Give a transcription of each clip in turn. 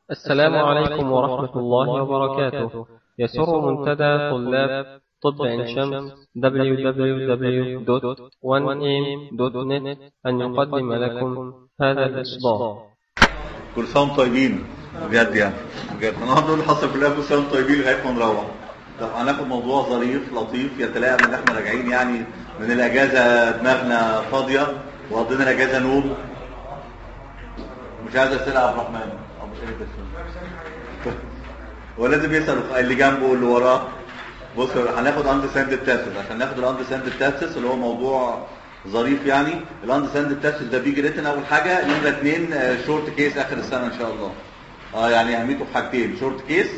السلام عليكم ورحمة الله وبركاته يسر منتدى طلاب طب عين شمس www.1am.net أن يقدم لكم هذا الإصدار كل سنه وانتم طيبين بجد يعني بجد انا هنقول الحصه كلها كل سنه وانتم طيبين لغايه ما نروح طب هناخد موضوع ظريف لطيف يتلائم ان احنا راجعين يعني من الاجازه دماغنا فاضيه وقضينا الاجازه نوم مش عايز اسئله عبد الرحمن او مش عايز اسئله هو لازم يسال اللي جنبه واللي وراه بص هناخد اند ساند تاسس عشان ناخد الاند ساند تاسس اللي هو موضوع ظريف يعني الاند ساند تاسس ده بيجي ريتن اول حاجه نمره اثنين شورت كيس اخر السنه ان شاء الله اه يعني اهميته في حاجتين شورت كيس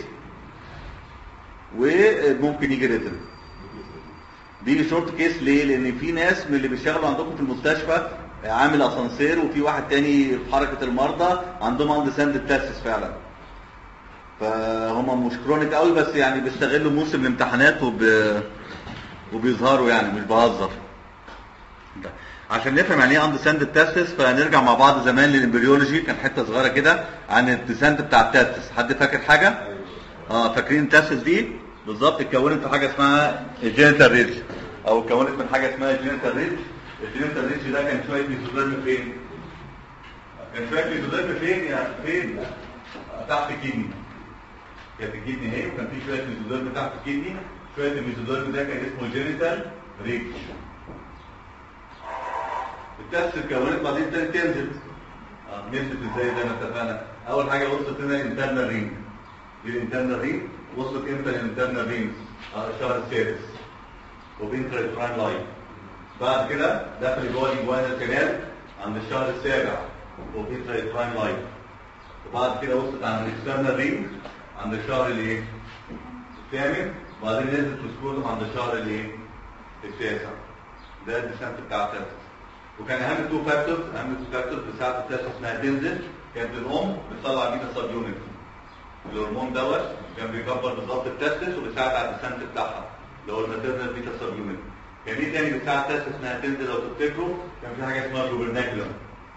وممكن يجي ريتن بيجي شورت كيس ليه لان في ناس من اللي بيشتغلوا عندكم في المستشفى عامل اسانسير وفي واحد تاني في حركه المرضى عندهم اند ساند تاسس فعلا فهم مش كرونيك قوي بس يعني بيستغلوا موسم الامتحانات وب... وبيظهروا يعني مش بهزر عشان نفهم يعني ايه اندساند التاسس فنرجع مع بعض زمان للامبريولوجي كان حته صغيره كده عن الديسنت بتاع التاسس حد فاكر حاجه اه فاكرين التاسس دي بالظبط اتكونت في حاجه اسمها الجينيتال ريدج او اتكونت من حاجه اسمها الجينيتال ريدج الجينيتال ريدج ده كان شويه ميزوديرم فين كان شويه ميزوديرم فين يعني فين تحت الكدني كانت الكدني اهي وكان في شويه ميزوديرم تحت الكدني شويه الميزوديرم ده كان اسمه جينيتال ريدج التاسس اتكونت بعدين تاني تنزل اه نزلت ازاي زي ما اتفقنا اول حاجه وصلت هنا الانترنال رينج دي الانترنال رينج وصلت امتى الانترنال رينج اه الشهر السادس وبينترا برايم لاين بعد كده دخل جوه الجوانا كانال عند الشهر السابع وبينترا برايم لاين وبعد كده وصلت عند الاكسترنال رينج عند الشهر الايه الثامن وبعدين نزلت في سكروتم عند الشهر الايه التاسع ده الديسنت بتاع التاسع وكان اهم تو فاكتورز اهم تو فاكتورز في ساعه التاسع اسمها تنزل كانت الام بتطلع بيتا سب يونت الهرمون دوت كان بيكبر بالظبط التستس وبيساعد على الديسنت بتاعها اللي هو الماتيرنال بيتا سب يونت كان ايه تاني بتاع التاسع اسمها تنزل لو تفتكروا كان في حاجه اسمها جوبرناكلم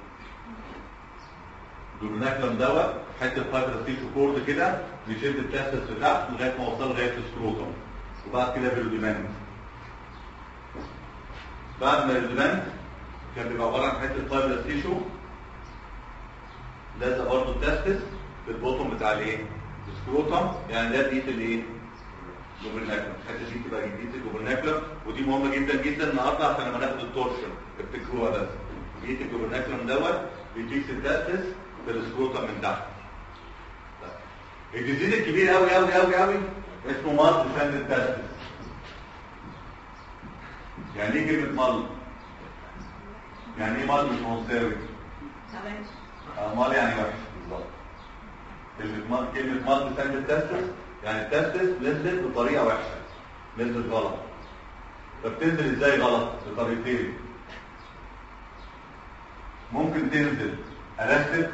الجوبرناكلم دوت حته فايبرس تيشو كورد كده بيشد التاسس لتحت لغايه ما وصل لغايه السكروتم وبعد كده بالديماند بعد ما الديماند كان بيبقى عباره عن حته فايبرس تيشو لازق برضه التاسس في البوتوم بتاع الايه؟ السكروتم يعني ده ديت الايه؟ جوبرناكلم الحته دي بتبقى ديت الجوبرناكلم ودي مهمه جدا جدا النهارده عشان لما ناخد التورشن افتكروها بس ديت الجوبرناكلم دوت بيديكس التاسس في السكروتم من تحت الجزيز الكبير قوي قوي قوي قوي اسمه مال ساند التاسس يعني ايه كلمه مال يعني ايه مال مش مساوي آه مال يعني وحش بالظبط كلمه مال كلمه مال ساند التاسس يعني التاسس نزلت بطريقه وحشه نزلت غلط فبتنزل ازاي غلط بطريقتين ممكن تنزل ارستد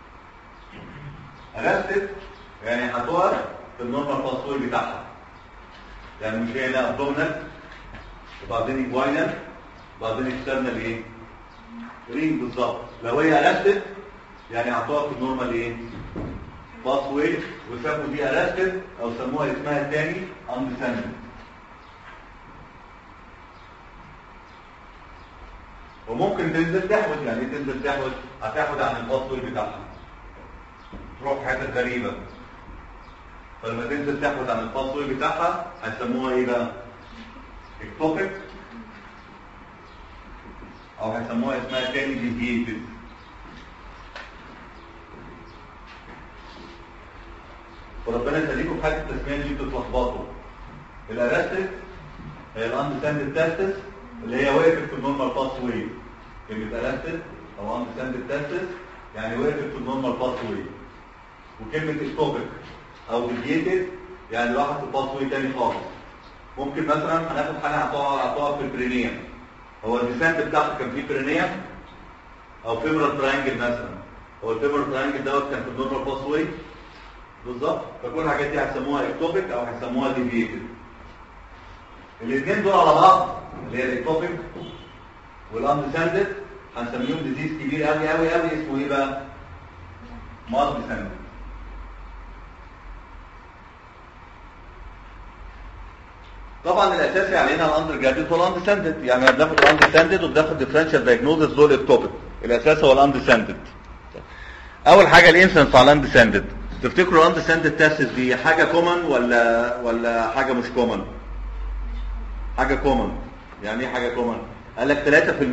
ارستد يعني هتقف في النورمال باسوي بتاعها يعني مش هي لا ابدومينال وبعدين ايجوينال وبعدين اكسترنال ايه رينج بالظبط لو هي ارستد يعني هتقف في النورمال ايه باسوي وسموا دي ارستد او سموها اسمها الثاني اندسندد وممكن تنزل تحود يعني ايه تنزل تحود هتحود عن الباسوي بتاعها تروح حته غريبه فلما تنزل تحود عن الباسوي بتاعها هيسموها ايه بقى اكتوبيك او هيسموها اسمها تاني ديفيتد وربنا يخليكم في حاجه التسميه دي بتتلخبطوا الارستد هي الاندساند تاسس اللي هي وقفت في النورمال باس واي كلمه ارستد او اندساند تاسس يعني وقفت في النورمال باس واي وكلمه اكتوبيك او ديفيتد يعني راحت في باس واي تاني خالص ممكن مثلا هناخد حاجه هتقع هتقع في البرينيوم هو الديسنت بتاعته كان فيه برينيوم او فيمورال تراينجل مثلا هو الفيمورال تراينجل دوت كان في النورمال باس واي بالظبط فكل الحاجات دي هيسموها اكتوبيك او هيسموها ديفيتد الاثنين دول على بعض اللي هي الاكتوبيك والاندساندد هنسميهم ديزيز كبير قوي قوي قوي اسمه ايه بقى؟ مال ديساندد طبعا الاساسي علينا الاندر جراديوت والاندسندد يعني بناخد الاندسندد وبناخد ديفرنشال دايجنوزس دول التوبيك الاساس هو الاندسندد اول حاجه الانسنس على الاندسندد تفتكروا الاندسندد تاسس دي حاجه كومن ولا ولا حاجه مش كومن حاجه كومن يعني ايه حاجه كومن قال لك 3% 3%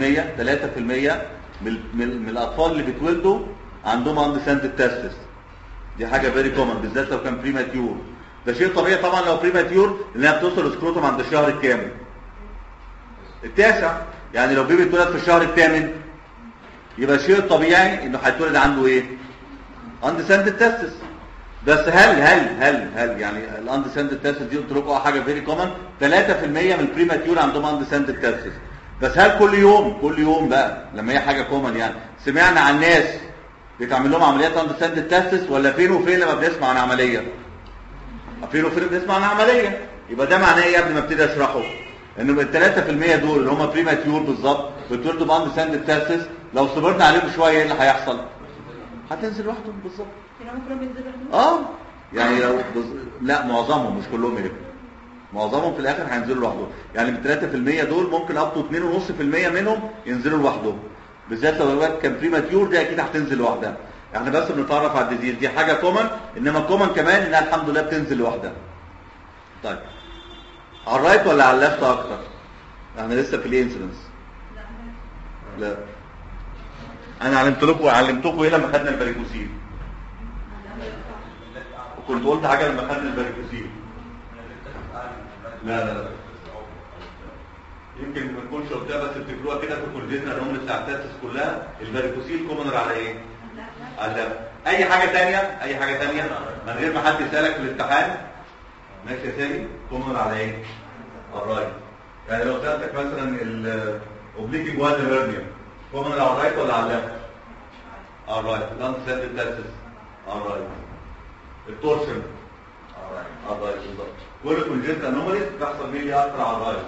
من من, من الاطفال اللي بيتولدوا عندهم اندسندد تاسس دي حاجه فيري كومن بالذات لو كان بريماتيور ده شيء طبيعي طبعا لو بريماتيور انها بتوصل سكروتوم عند الشهر الكام التاسع يعني لو بيبي اتولد في الشهر الثامن يبقى شيء طبيعي انه هيتولد عنده ايه اندسندد تاسس بس هل هل هل هل يعني الاندسندد تاسس دي قلت لكم حاجه فيري كومن 3% من البريماتيور عندهم اندسندد تاسس بس هل كل يوم كل يوم بقى لما هي حاجه كومن يعني سمعنا عن ناس بيتعمل لهم عمليات اندسندد تاسس ولا فين وفين لما بنسمع عن عمليه فين وفين بنسمع عن عمليه يبقى ده معناه ايه قبل ما ابتدي اشرحه انه ال 3% دول اللي هم بريماتيور بالظبط بيتولدوا باندسندد تاسس لو صبرنا عليهم شويه ايه اللي هيحصل هتنزل لوحدهم بالظبط كلهم كلهم بينزلوا لوحدهم؟ اه يعني لو بز... لا معظمهم مش كلهم يهبوا معظمهم في الاخر هينزلوا لوحدهم يعني من 3% دول ممكن اب تو 2.5% منهم ينزلوا لوحدهم بالذات لو الولد كان بريماتيور دي اكيد هتنزل لوحدها احنا بس بنتعرف على الديزيز دي حاجه كومن انما كومن كمان انها الحمد لله بتنزل لوحدها طيب على الرايت ولا على الليفت اكتر احنا لسه في الانسيدنس لا انا علمت لكم علمتكم ايه لما خدنا الباريكوسيل وكنت قلت حاجه لما خدنا الباريكوسيل لا لا لا يمكن ما نكونش قلتها بس افتكروها كده في كليتنا الام بتاع التاسس كلها الباريكوسيل كومنر على ايه؟ على اللبن. اي حاجه ثانيه اي حاجه ثانيه من غير ما حد يسالك في الامتحان ماشي يا سامي كومنر على ايه؟ على الرايت يعني لو سالتك مثلا الاوبليكنج واد هيرنيا كومنر على الرايت ولا على اللبن؟ على الرايت لانس سنت تاسس على الرايت التورشن على الرايت بالظبط كل كونجنت انوماليز بتحصل مين اكتر على الرايت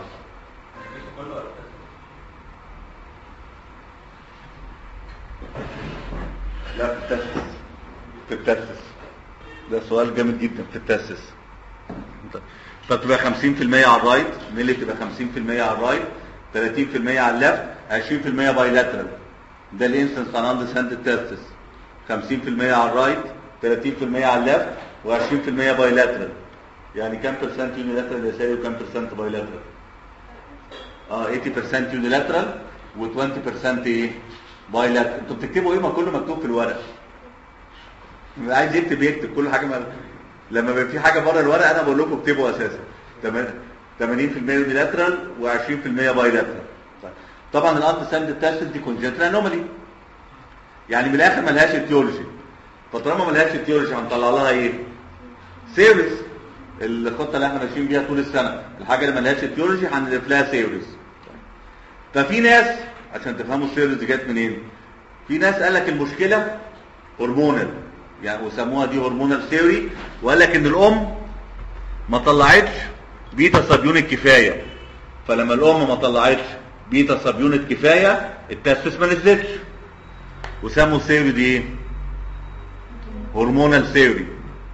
لا في التاسس في التاسس ده سؤال جامد جدا في التاسس فتبقى 50% على الرايت ميلي تبقى 50% على الرايت 30% على الليفت 20% بايلاترال ده الانسنس عن اندر ساند تاسس 50% على الرايت 30% على الليفت و20% بايلاترال يعني كام برسنت يونيلاترال يساوي وكام برسنت بايلاترال اه 80% يونيلاترال و20% ايه بايلاترال انتوا بتكتبوا ايه ما كله مكتوب في الورق اللي عايز يكتب يكتب كل حاجه ما... لما بيبقى في حاجه بره الورق انا بقول لكم اكتبوا اساسا 80% يونيلاترال و20% بايلاترال طبعا الانت ساند تاسس دي كونجنتال انومالي يعني من الاخر ملهاش اتيولوجي فطالما ملهاش اتيولوجي هنطلع لها ايه سيريس الخطه اللي احنا ماشيين بيها طول السنه الحاجه اللي ملهاش اتيولوجي هنضيف لها سيريس ففي ناس عشان تفهموا السيريس دي جت منين في ناس قال لك المشكله هرمونال يعني وسموها دي هرمونال ثيوري وقال لك ان الام ما طلعتش بيتا سب يونت كفايه فلما الام ما طلعتش بيتا سب يونت كفايه التاسس ما نزلتش وسموا الثيوري دي ايه هرمونال ثيوري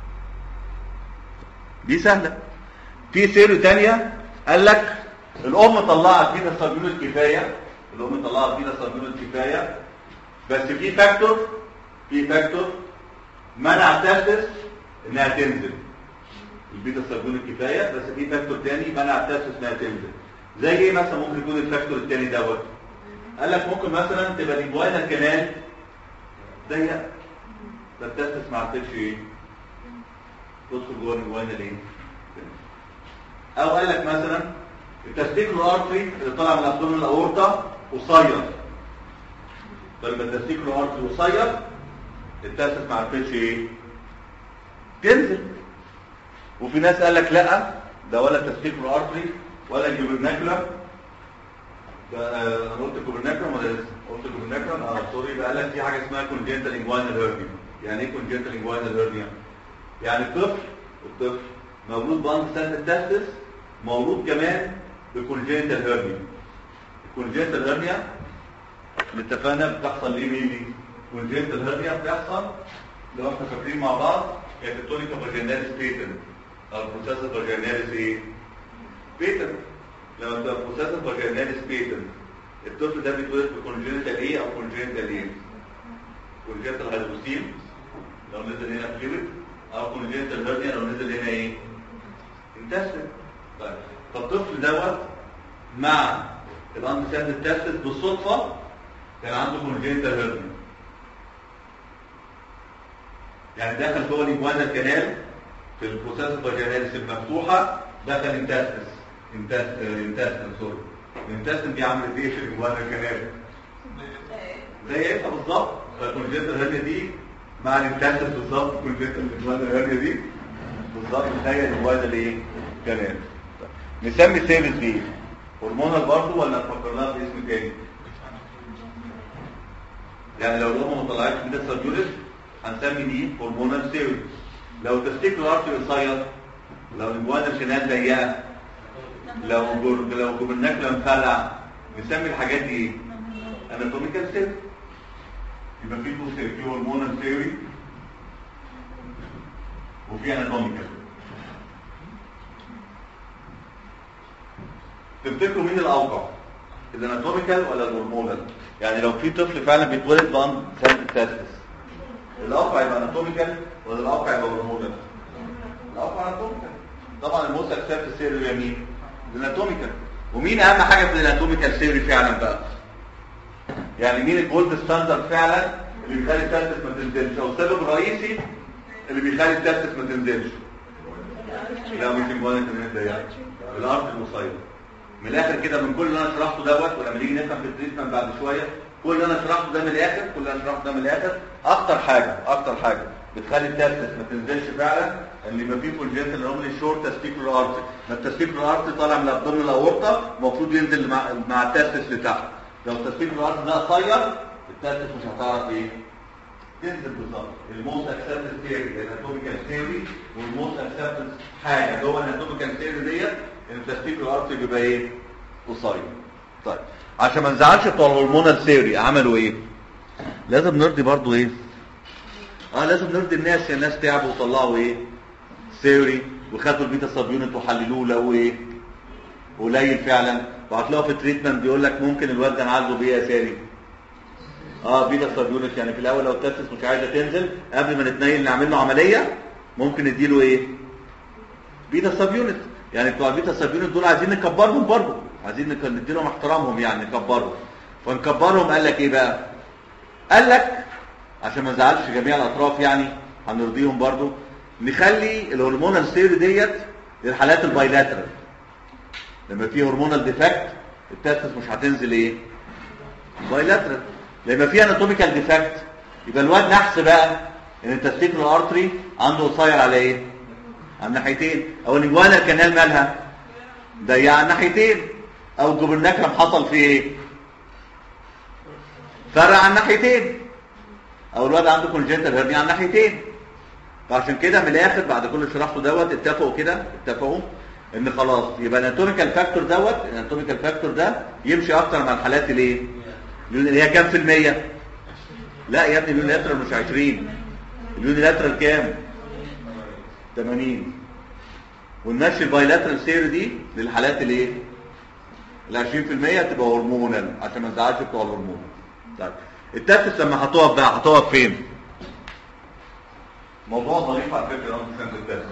دي سهله في ثيوري ثانيه قال لك الام طلعت بيتا سب يونت كفايه الام طلعت بيتا سب يونت كفايه بس في فاكتور في فاكتور منع التاسس انها تنزل البيتا سبون الكفايه بس في فاكتور تاني منع التاسس انها تنزل زي ايه مثلا ممكن يكون الفاكتور التاني دوت قال لك ممكن مثلا تبقى الانجوانا كمان ضيق فالتاسس ما عرفتش ايه تدخل جوه الانجوانا ليه او قال لك مثلا التستيكلو ارتري اللي طالع من الابدومين الاورطه قصير فلما التستيكلو ارتري قصير التاسس ما عرفتش ايه تنزل وفي ناس قال لك لا ده ولا تستيكلو ارتري ولا جوبرناكولار انا قلت جوبرناكولار ولا لسه قلت جوبرناكولار اه سوري بقى لك في حاجه اسمها كونجنتال انجوانال هيرنيا يعني ايه كونجنتال انجوانال هيرنيا يعني الطفل الطفل مولود باند سنه التاسس مولود كمان بكونجنتال هيرنيا الكونجنتال هيرنيا اللي اتفقنا بتحصل ليه مين دي كونجنتال هيرنيا بتحصل لو احنا فاكرين مع بعض كانت التونيكا فاجيناليس بيتن او البروسيس فاجيناليس ايه بيتن لما تبقى بروسيس فاجيناليس بيتن الطفل ده بيتولد بكونجنتال ايه او كونجنتال ايه كونجنتال هايدروسيل لو نزل هنا فلويد او كونجنتال هيرنيا لو نزل هنا ايه انتستين طيب فالطفل دوت مع الاندساند تيستس بالصدفه كان عنده كونجنتال هيرنيا يعني دخل جوه الانجوانا الكنال في البروسيس الفاجيناليس المفتوحه دخل انتستس انتستن سوري الانتستن دي عملت ايه في الانجوانا الكنال زي ايه بالظبط فالكونجنتال هيرنيا دي مع الانتستن بالظبط كونجنتال الانجوانا الهيرنيا دي بالظبط هي الانجوانا الايه كنال نسمي السيريس دي هرمونال برضه ولا نفكر لها باسم تاني يعني لو الام ما طلعتش من السيرجولس هنسمي دي هرمونال سيريس لو تفتكروا ارتري قصير لو الجوانا الكنال ضيقه لو جر... لو جبناك مفلع نسمي الحاجات دي ايه اناتوميكال سيري يبقى في تو سيري في هرمونال سيري وفي اناتوميكال تفتكروا مين الاوقع الاناتوميكال ولا الهرمونال يعني لو في طفل فعلا بيتولد بان سنت تاستس الاوقع يبقى اناتوميكال ولا الاوقع يبقى هرمونال الاوقع اناتوميكال طبعا الموسى اكسبت السيري هي مين الاناتوميكال ومين اهم حاجه في الاناتوميكال سيري فعلا بقى يعني مين الجولد ستاندرد فعلا اللي بيخلي التاستس ما تنزلش او السبب الرئيسي اللي بيخلي التاستس ما تنزلش لا مش الجوانا كمان ده يعني الارض المصيبه من الاخر كده من كل اللي انا شرحته دوت ولما نيجي نفهم في التريتمنت بعد شويه كل اللي انا شرحته ده من الاخر كل اللي انا شرحته ده من الاخر اكتر حاجه اكتر حاجه بتخلي التاستس ما تنزلش فعلا ان يبقى فيه كونجنتال اللي هم الشورت تستيكولار ارتري ما التستيكولار ارتري طالع من الابدومين الاورطه المفروض ينزل مع مع التاستس لتحت لو التستيكولار ارتري ده قصير التاستس مش هتعرف ايه تنزل بالظبط الموست اكسبتنس ثيوري الاناتوميكال ثيوري والموست اكسبتنس حاجه جوه الاناتوميكال ثيوري ديت ان التستيكولار ارتري بيبقى ايه قصير طيب عشان ما نزعلش بتوع الهرمونال ثيوري عملوا ايه لازم نرضي برضو ايه اه لازم نرضي الناس يا الناس تعبوا وطلعوا ايه ثيوري وخدوا البيتا سب يونت وحللوه لقوا ايه قليل فعلا وهتلاقوا في التريتمنت بيقول لك ممكن الواد ده نعالجه بايه يا ساري اه بيتا سب يونت يعني في الاول لو التستس مش عايزه تنزل قبل ما نتنيل نعمل له عمليه ممكن نديله ايه بيتا سب يونت يعني بتوع البيتا سب يونت دول عايزين نكبرهم برضه عايزين نك- نديلهم احترامهم يعني نكبرهم فنكبرهم قال لك ايه بقى قال لك عشان ما نزعلش جميع الاطراف يعني هنرضيهم برضو نخلي الهرمونال ثيوري ديت للحالات البايلاترال لما في هرمونال ديفكت التستس مش هتنزل ايه بايلاترال لما في اناتوميكال ديفكت يبقى الواد نحس بقى ان التستيكولار ارتري عنده قصير على ايه على الناحيتين او الانجوانا الكنال مالها ضيقه على الناحيتين او الجبرناكرم حصل فيه ايه فرع على الناحيتين او الواد عنده كونجنتال هيرنيا على الناحيتين فعشان كده من الاخر بعد كل اللي شرحته دوت اتفقوا كده اتفقوا ان خلاص يبقى الاناتوميكال فاكتور دوت الاناتوميكال فاكتور ده يمشي اكتر مع الحالات الايه اللي هي كام في المية لا يا ابني اليونيلاترال مش 20 اليونيلاترال كام 80 ونمشي البايلاترال سير دي للحالات الايه ال 20% تبقى هرمونال عشان ما نزعلش بتوع الهرمون طيب التاسس لما هتقف بقى هتقف فين موضوع ظريف على فكره انا سنه التاسس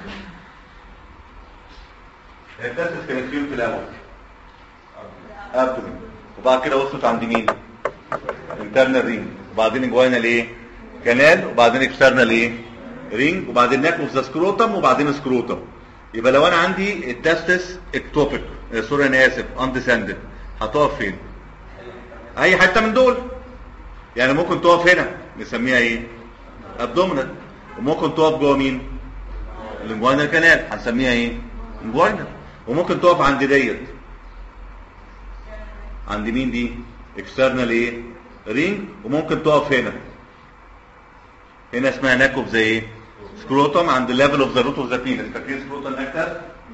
التاسس كانت فين في الاول ابدومين وبعد كده وصلت عند مين انترنال رينج وبعدين جوانا ايه كانال وبعدين اكسترنال ايه رينج وبعدين ناكوس ذا سكروتم وبعدين سكروتم يبقى لو انا عندي التستس اكتوبيك آه، سوري انا اسف اندسندد هتقف فين اي حته من دول يعني ممكن تقف هنا نسميها ايه ابدومينال وممكن تقف جوه مين الانجوانال كانال هنسميها ايه انجوانال وممكن تقف عند ديت عند مين دي اكسترنال ايه رينج وممكن تقف هنا هنا اسمها ناكوب زي ايه سكروتم عند الليفل اوف ذا روت اوف ذا بينس فاكرين سكروتم نكتر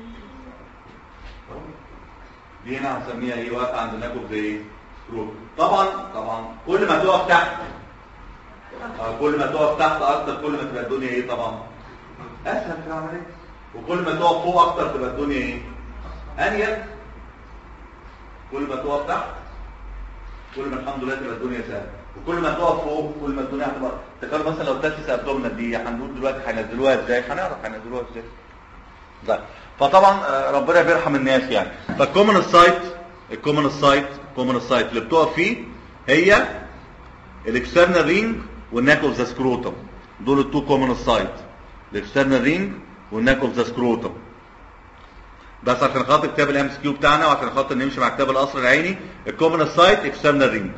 دي هنا هنسميها ايه واقفه عند ناكوب زي ايه سكروتم طبعا طبعا كل ما تقف تحت آه، كل ما تقف تحت اكتر كل ما تبقى الدنيا ايه طبعا اسهل في العمليه وكل ما تقف فوق اكتر تبقى الدنيا ايه انيل كل ما تقف تحت كل ما الحمد لله تبقى الدنيا سهله وكل ما تقف فوق كل ما الدنيا هتبقى تخيل مثلا لو تاسس ابدومينال دي هنقول دلوقتي هينزلوها ازاي هنعرف هينزلوها ازاي طيب فطبعا آه، ربنا بيرحم الناس يعني فالكومن سايت الكومن سايت الكومن سايت اللي بتقف فيه هي الاكسترنال رينج والناك اوف ذا سكروتم دول التو كومن سايت الاكسترنال رينج والناك اوف ذا سكروتم بس عشان خاطر كتاب الام اس كيو بتاعنا وعشان خاطر نمشي مع كتاب القصر العيني الكومن سايت اكسترنال رينج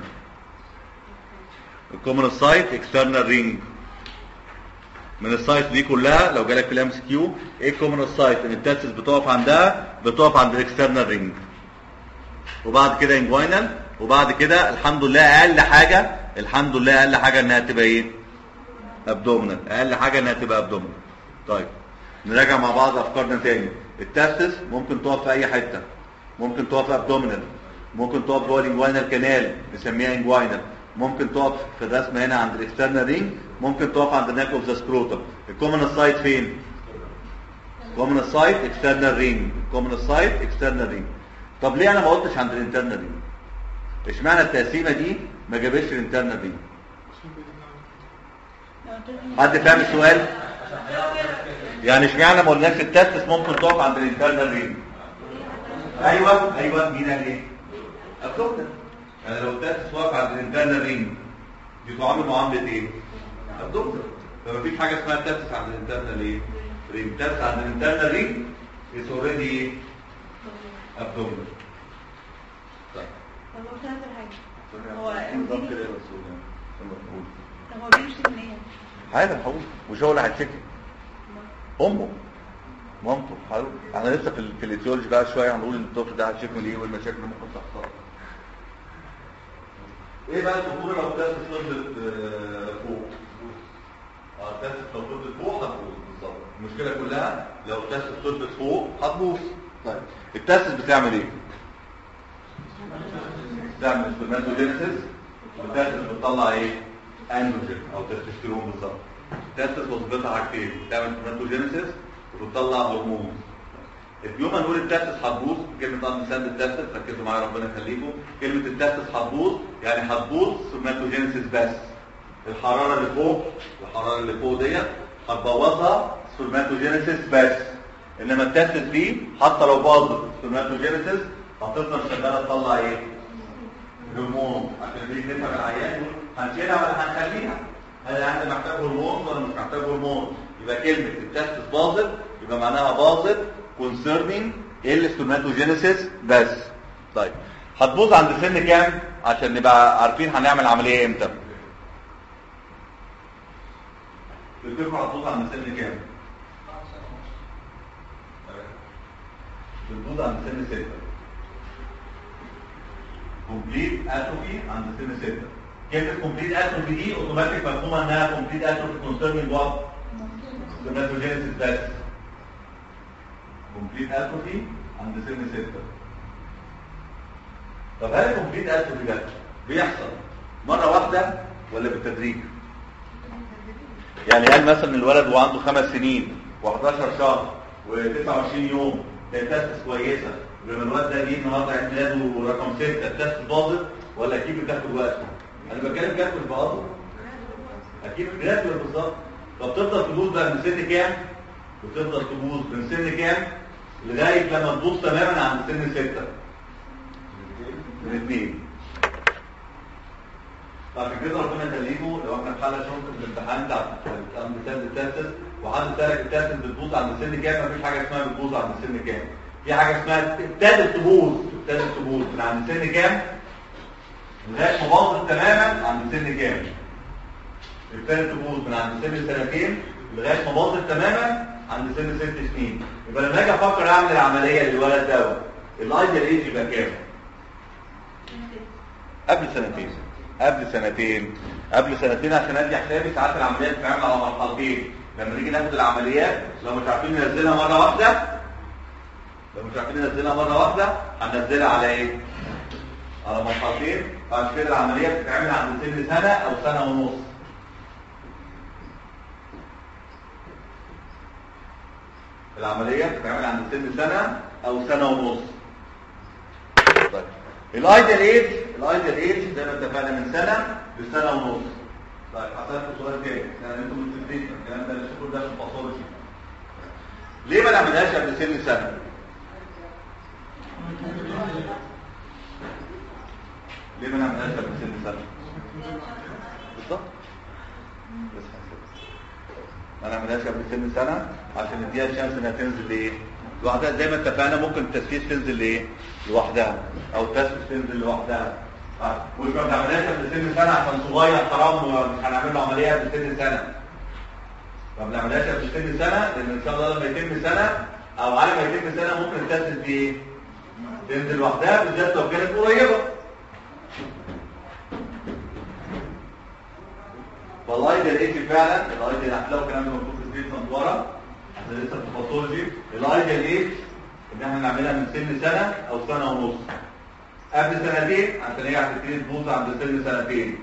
الكومن سايت اكسترنال رينج من السايت دي كلها لو جالك في الام اس كيو ايه الكومن سايت ان التاسس بتقف عندها بتقف عند الاكسترنال رينج وبعد كده انجوينال وبعد كده الحمد لله اقل حاجه الحمد لله اقل حاجه انها تبقى ايه ابدومينال اقل حاجه انها تبقى ابدومينال طيب نراجع مع بعض افكارنا تاني التاسس ممكن تقف في اي حته ممكن تقف ابدومينال ممكن تقف جوه الانجوينال كانال نسميها انجوينال ممكن تقف في الرسمه هنا عند الاكسترنال رينج ممكن تقف عند الناك اوف ذا سكروتم الكومن سايت فين كومن سايت اكسترنال رينج كومن سايت اكسترنال رينج طب ليه انا ما قلتش عند الانترنال رينج اشمعنى التقسيمه دي ما جابتش الانترنال رينج حد فاهم السؤال يعني اشمعنى ما قلناش التستس ممكن تقف عند الانترنال رينج ايوه ايوه مين قال ايه ابدومينال يعني لو التستس واقف عند الانترنال رينج دي تعامل معامله ايه ابدومينال فمفيش حاجه اسمها التستس عند الانترنال ايه رينج التستس عند الانترنال رينج is already ايه ابدومينال طيب طب هو ثلاث حاجة هو بالظبط كده يا رسول الله. قول. طب هو بيمشي منين؟ عادي هقول مش هو اللي هيتشكي امه مامته هقول احنا لسه في, ال- في الايتيولوجي بقى شويه هنقول ان الطفل ده هيتشكي من ايه والمشاكل اللي ممكن تحصل ايه بقى الخطوره لو التاسس فضلت آه، فوق اه التاسس لو فضلت فوق هتبوظ بالظبط المشكله كلها لو التاسس فضلت فوق هتبوظ طيب التاسس بتعمل ايه بتعمل سبرماتوجينيسيس والتاسس بتطلع ايه اندروجين او تستوستيرون بالظبط التاسس وظيفتها حاجتين بتعمل سبرماتوجينيسيس وبتطلع هرمون اليوم هنقول التاسس هتبوظ كلمه اب ساند التاسس ركزوا معايا ربنا يخليكم كلمه التاسس هتبوظ يعني هتبوظ سبرماتوجينيسيس بس الحراره اللي فوق الحراره اللي فوق ديت هتبوظها سبرماتوجينيسيس بس انما التاسس دي حتى لو باظت سبرماتوجينيسيس هتفضل شغاله تطلع ايه هرمون عشان دي نفهم العيان هنشيلها ولا هنخليها هل انا محتاج هرمون ولا مش محتاج هرمون يبقى كلمه التستس باظت يبقى معناها باظت concerning السبرماتوجينيسيس بس طيب هتبوظ عند سن كام عشان نبقى عارفين هنعمل عمليه امتى تفتكروا هتبوظ عند سن كام بتبوظ عند سن 6 كومبليت اتروفي عند سن 6 كلمه كومبليت اتروفي دي اوتوماتيك مفهومه انها كومبليت اتروفي كونسيرنينج وات سبرماتوجينيسيس بس كومبليت اتروفي عند سن 6 طب هل الكومبليت اتروفي ده بيحصل مره واحده ولا بالتدريج يعني هل مثلا الولد وهو عنده خمس سنين و11 شهر و29 يوم كانت تاسس كويسه ولما الواد ده جه النهارده عيد ميلاده رقم 6 التاسس باظت ولا اكيد بتاخد وقت؟ انا بتكلم جد مش بقدر اكيد جرادوال بالظبط طب تفضل تبوظ بقى من سن كام؟ وتفضل تبوظ من سن كام؟ لغايه لما تبوظ تماما عند سن 6 من اثنين فعشان كده ربنا يخليكم لو احنا في حاله شنطه في الامتحان بتاع بتاع مثال التاسس وحد سالك التاسس بتبوظ عند سن كام مفيش حاجه اسمها بتبوظ عند سن كام في حاجه اسمها ابتدت تبوظ ابتدت تبوظ من عند سن كام لغايه ما باظت تماما عند سن كام ابتدت تبوظ من عند سن سنتين لغايه ما باظت تماما عند سن ست سنين يبقى لما اجي افكر اعمل العمليه للولد دوت الايديال ايج يبقى كام قبل سنتين قبل سنتين قبل سنتين عشان ادي حسابي ساعات العمليات بتتعمل على مرحلتين لما نيجي ناخد العمليات لو مش عارفين ننزلها مره واحده لو مش عارفين ننزلها مره واحده هننزلها على ايه على مرحلتين بعد كده العمليه بتتعمل عند سن سنه او سنه ونص العمليه بتتعمل عند سن سنه او سنه ونص طيب الايديال ايج الايديال ايج زي ما اتفقنا من سنه لسنه ونص طيب هسألكم سؤال تاني يعني انتم متفقين الكلام ده اللي شفتوه ده في الباثولوجي ليه ما نعملهاش قبل سن سنه؟ ليه ما نعملهاش قبل سن سنه؟ بالظبط بس هنسيبها. ما نعملهاش قبل سن سنه عشان نديها شانس انها تنزل ايه؟ لوحدها زي ما اتفقنا ممكن التسفيس تنزل ايه؟ لوحدها او التسفيس تنزل لوحدها آه. مش ما بنعملهاش قبل سن سنه عشان صغير حرام ومش هنعمل له عمليه قبل سن سنه ما بنعملهاش قبل سن سنه لان ان شاء الله لما يتم سنه او على ما يتم سنه ممكن التسفيس دي ايه؟ تنزل لوحدها بالذات لو كانت قريبه فالايديال ايج فعلا الايديال هتلاقوا الكلام ده مكتوب في التريتمنت ورا احنا لسه في الباثولوجي الايديال ايج ان احنا نعملها من سن سنه او سنه ونص قبل سنتين عشان هي هتبتدي تبوظ عند سن سنتين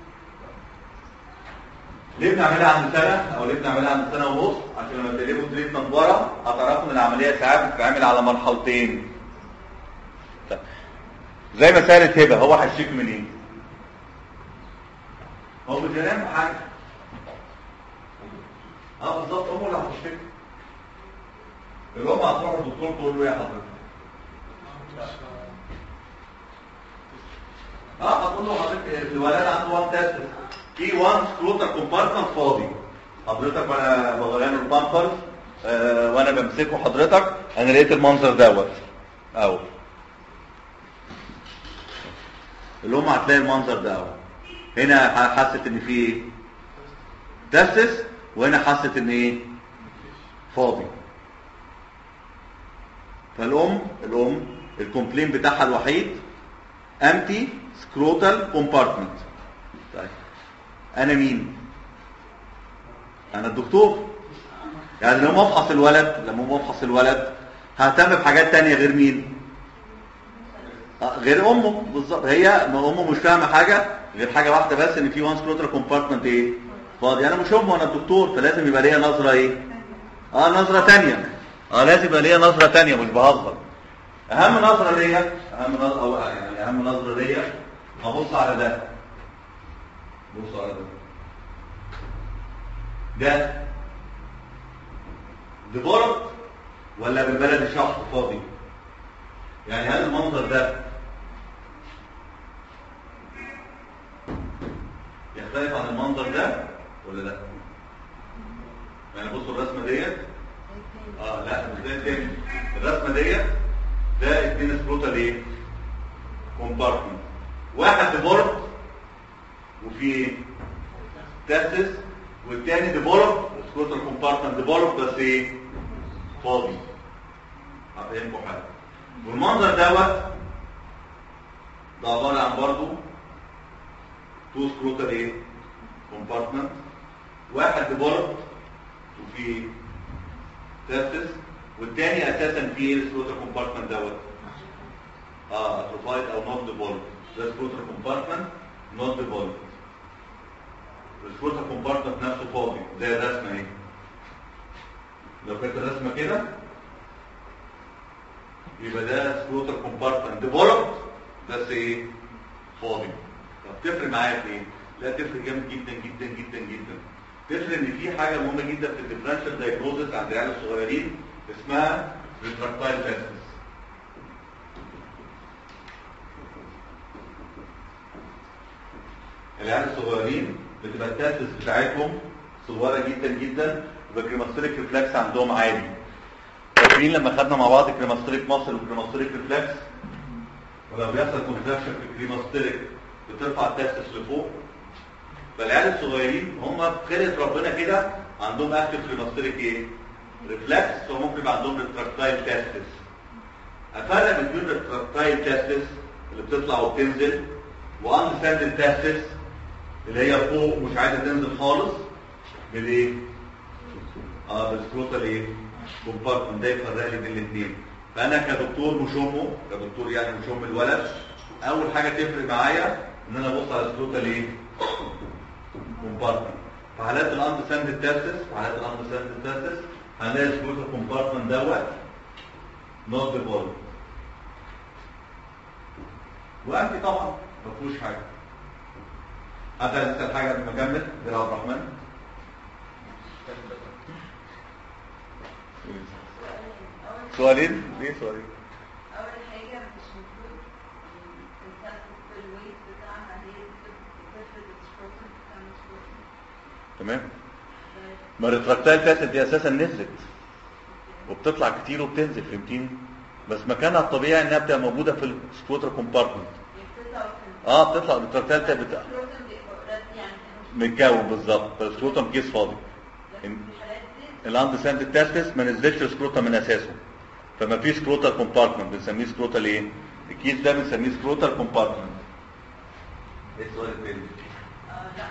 ليه بنعملها عند سنه او ليه بنعملها عند سنه ونص عشان لما تقلبوا تريتمنت ورا هتعرفوا ان العمليه ساعات بتتعمل على مرحلتين طيب. زي ما سالت هبه هو هيشتكي من ايه؟ هو مش هينام حاجه اه بالظبط امه اللي هتشتكي الام هتروح للدكتور تقول له ايه يا حضرتك اه هتقول له حضرتك الولد عنده وان تيست في وان سكروتر كومبارتمنت فاضي حضرتك وانا بغير له البامبرز آه وانا بمسكه حضرتك انا لقيت المنظر دوت اهو الام هتلاقي المنظر ده اهو هنا حست ان في ايه تسس وهنا حست ان ايه فاضي فالام الام الكومبلين بتاعها الوحيد امتي سكروتال كومبارتمنت طيب انا مين انا الدكتور يعني لما افحص الولد لما افحص الولد ههتم بحاجات تانية غير مين آه، غير امه بالظبط هي ما امه مش فاهمه حاجه غير حاجه واحده بس ان في وان سكروتال كومبارتمنت ايه فاضي انا مش امه انا الدكتور فلازم يبقى ليا نظره ايه اه نظره تانية اه لازم يبقى ليا نظره تانية مش بهزر اهم نظره ليا اهم نظره او يعني اهم نظره ليا هبص على ده بص على ده ده ديبورت ولا بالبلد الشخص فاضي يعني هل المنظر ده يختلف عن المنظر ده ولا لا يعني بصوا الرسمه ديت اه لا مش ده تاني الرسمه ديت ده اتنين سكروتال ايه كومبارتمنت واحد ديبورت وفي تاسس والتاني ديبولب سكروتال كومبارتمنت ديبولب بس ايه فاضي هفهمكم حاجه والمنظر دوت ده عباره عن برضه تو سكروتال ايه كومبارتمنت واحد ديبولب وفي تاسس والتاني اساسا فيه ايه السكروتال كومبارتمنت دوت اه اتروفايد او نوت ديبولب ده سكروتال كومبارتمنت نوت ديبولب السكروتال كومبارتمنت نفسه فاضي زي الرسمه اهي لو كانت الرسمه كده يبقى ده سكروتال كومبارتمنت ديفلوبد بس ايه فاضي طب تفرق معايا في ايه لا تفرق جامد جدا جدا جدا جدا تفرق ان في حاجه مهمه جدا في الديفرنشال دايجنوزس عند العيال الصغيرين اسمها ريتراكتايل تيستس العيال الصغيرين بتبقى التاسس بتاعتهم صغيره جدا جدا والكريماستريك ريفلكس عندهم عالي فاكرين لما خدنا مع بعض كريماستريك مصر وكريماستريك ريفلكس ولو بيحصل كونتراكشن في الكريماستريك بترفع التاسس لفوق فالعيال الصغيرين هم بخلقه ربنا كده عندهم اكتف كريماستريك ايه؟ ريفلكس فممكن يبقى عندهم ريتراكتايل تاسس افرق بين الريتراكتايل تاسس اللي بتطلع وبتنزل واندساندد تاسس اللي هي فوق مش عايزه تنزل خالص بالايه؟ اه بالسكروتال ايه؟ كومبارتمنت ده يفرق لي بين الاثنين فانا كدكتور مش امه كدكتور يعني مش ام الولد اول حاجه تفرق معايا ان انا ابص على السكروتال ايه؟ كومبارتمنت في حالات الاند ساند تاسس في حالات الاند ساند تاسس هنلاقي السكروتال كومبارتمنت دوت نوت ديفولد وانتي طبعا ما فيهوش حاجه حد عايز يسال حاجه قبل ما اكمل غير عبد الرحمن سؤالين ليه سؤالين اول حاجه مش المفروض تنسى في الويت بتاعها هي تفرد السكروتم بتاع السكروتم تمام ما الريتراكتايل فاسد دي اساسا نزلت وبتطلع كتير وبتنزل فهمتيني بس مكانها الطبيعي انها بتبقى موجوده في السكوتر كومبارتمنت بتطلع في اه بتطلع الريتراكتايل تبقى بتاع السكروتم بيبقى اوريدي يعني مش متكون بالظبط فالسكروتم كيس فاضي لكن في الحالات دي الاند ساند التاسس ما نزلش السكروتم من اساسه فما فيش سكروتال كومبارتمنت بنسميه سكروتال ايه الكيس ده بنسميه سكروتال كومبارتمنت ايه السؤال الثاني اه لا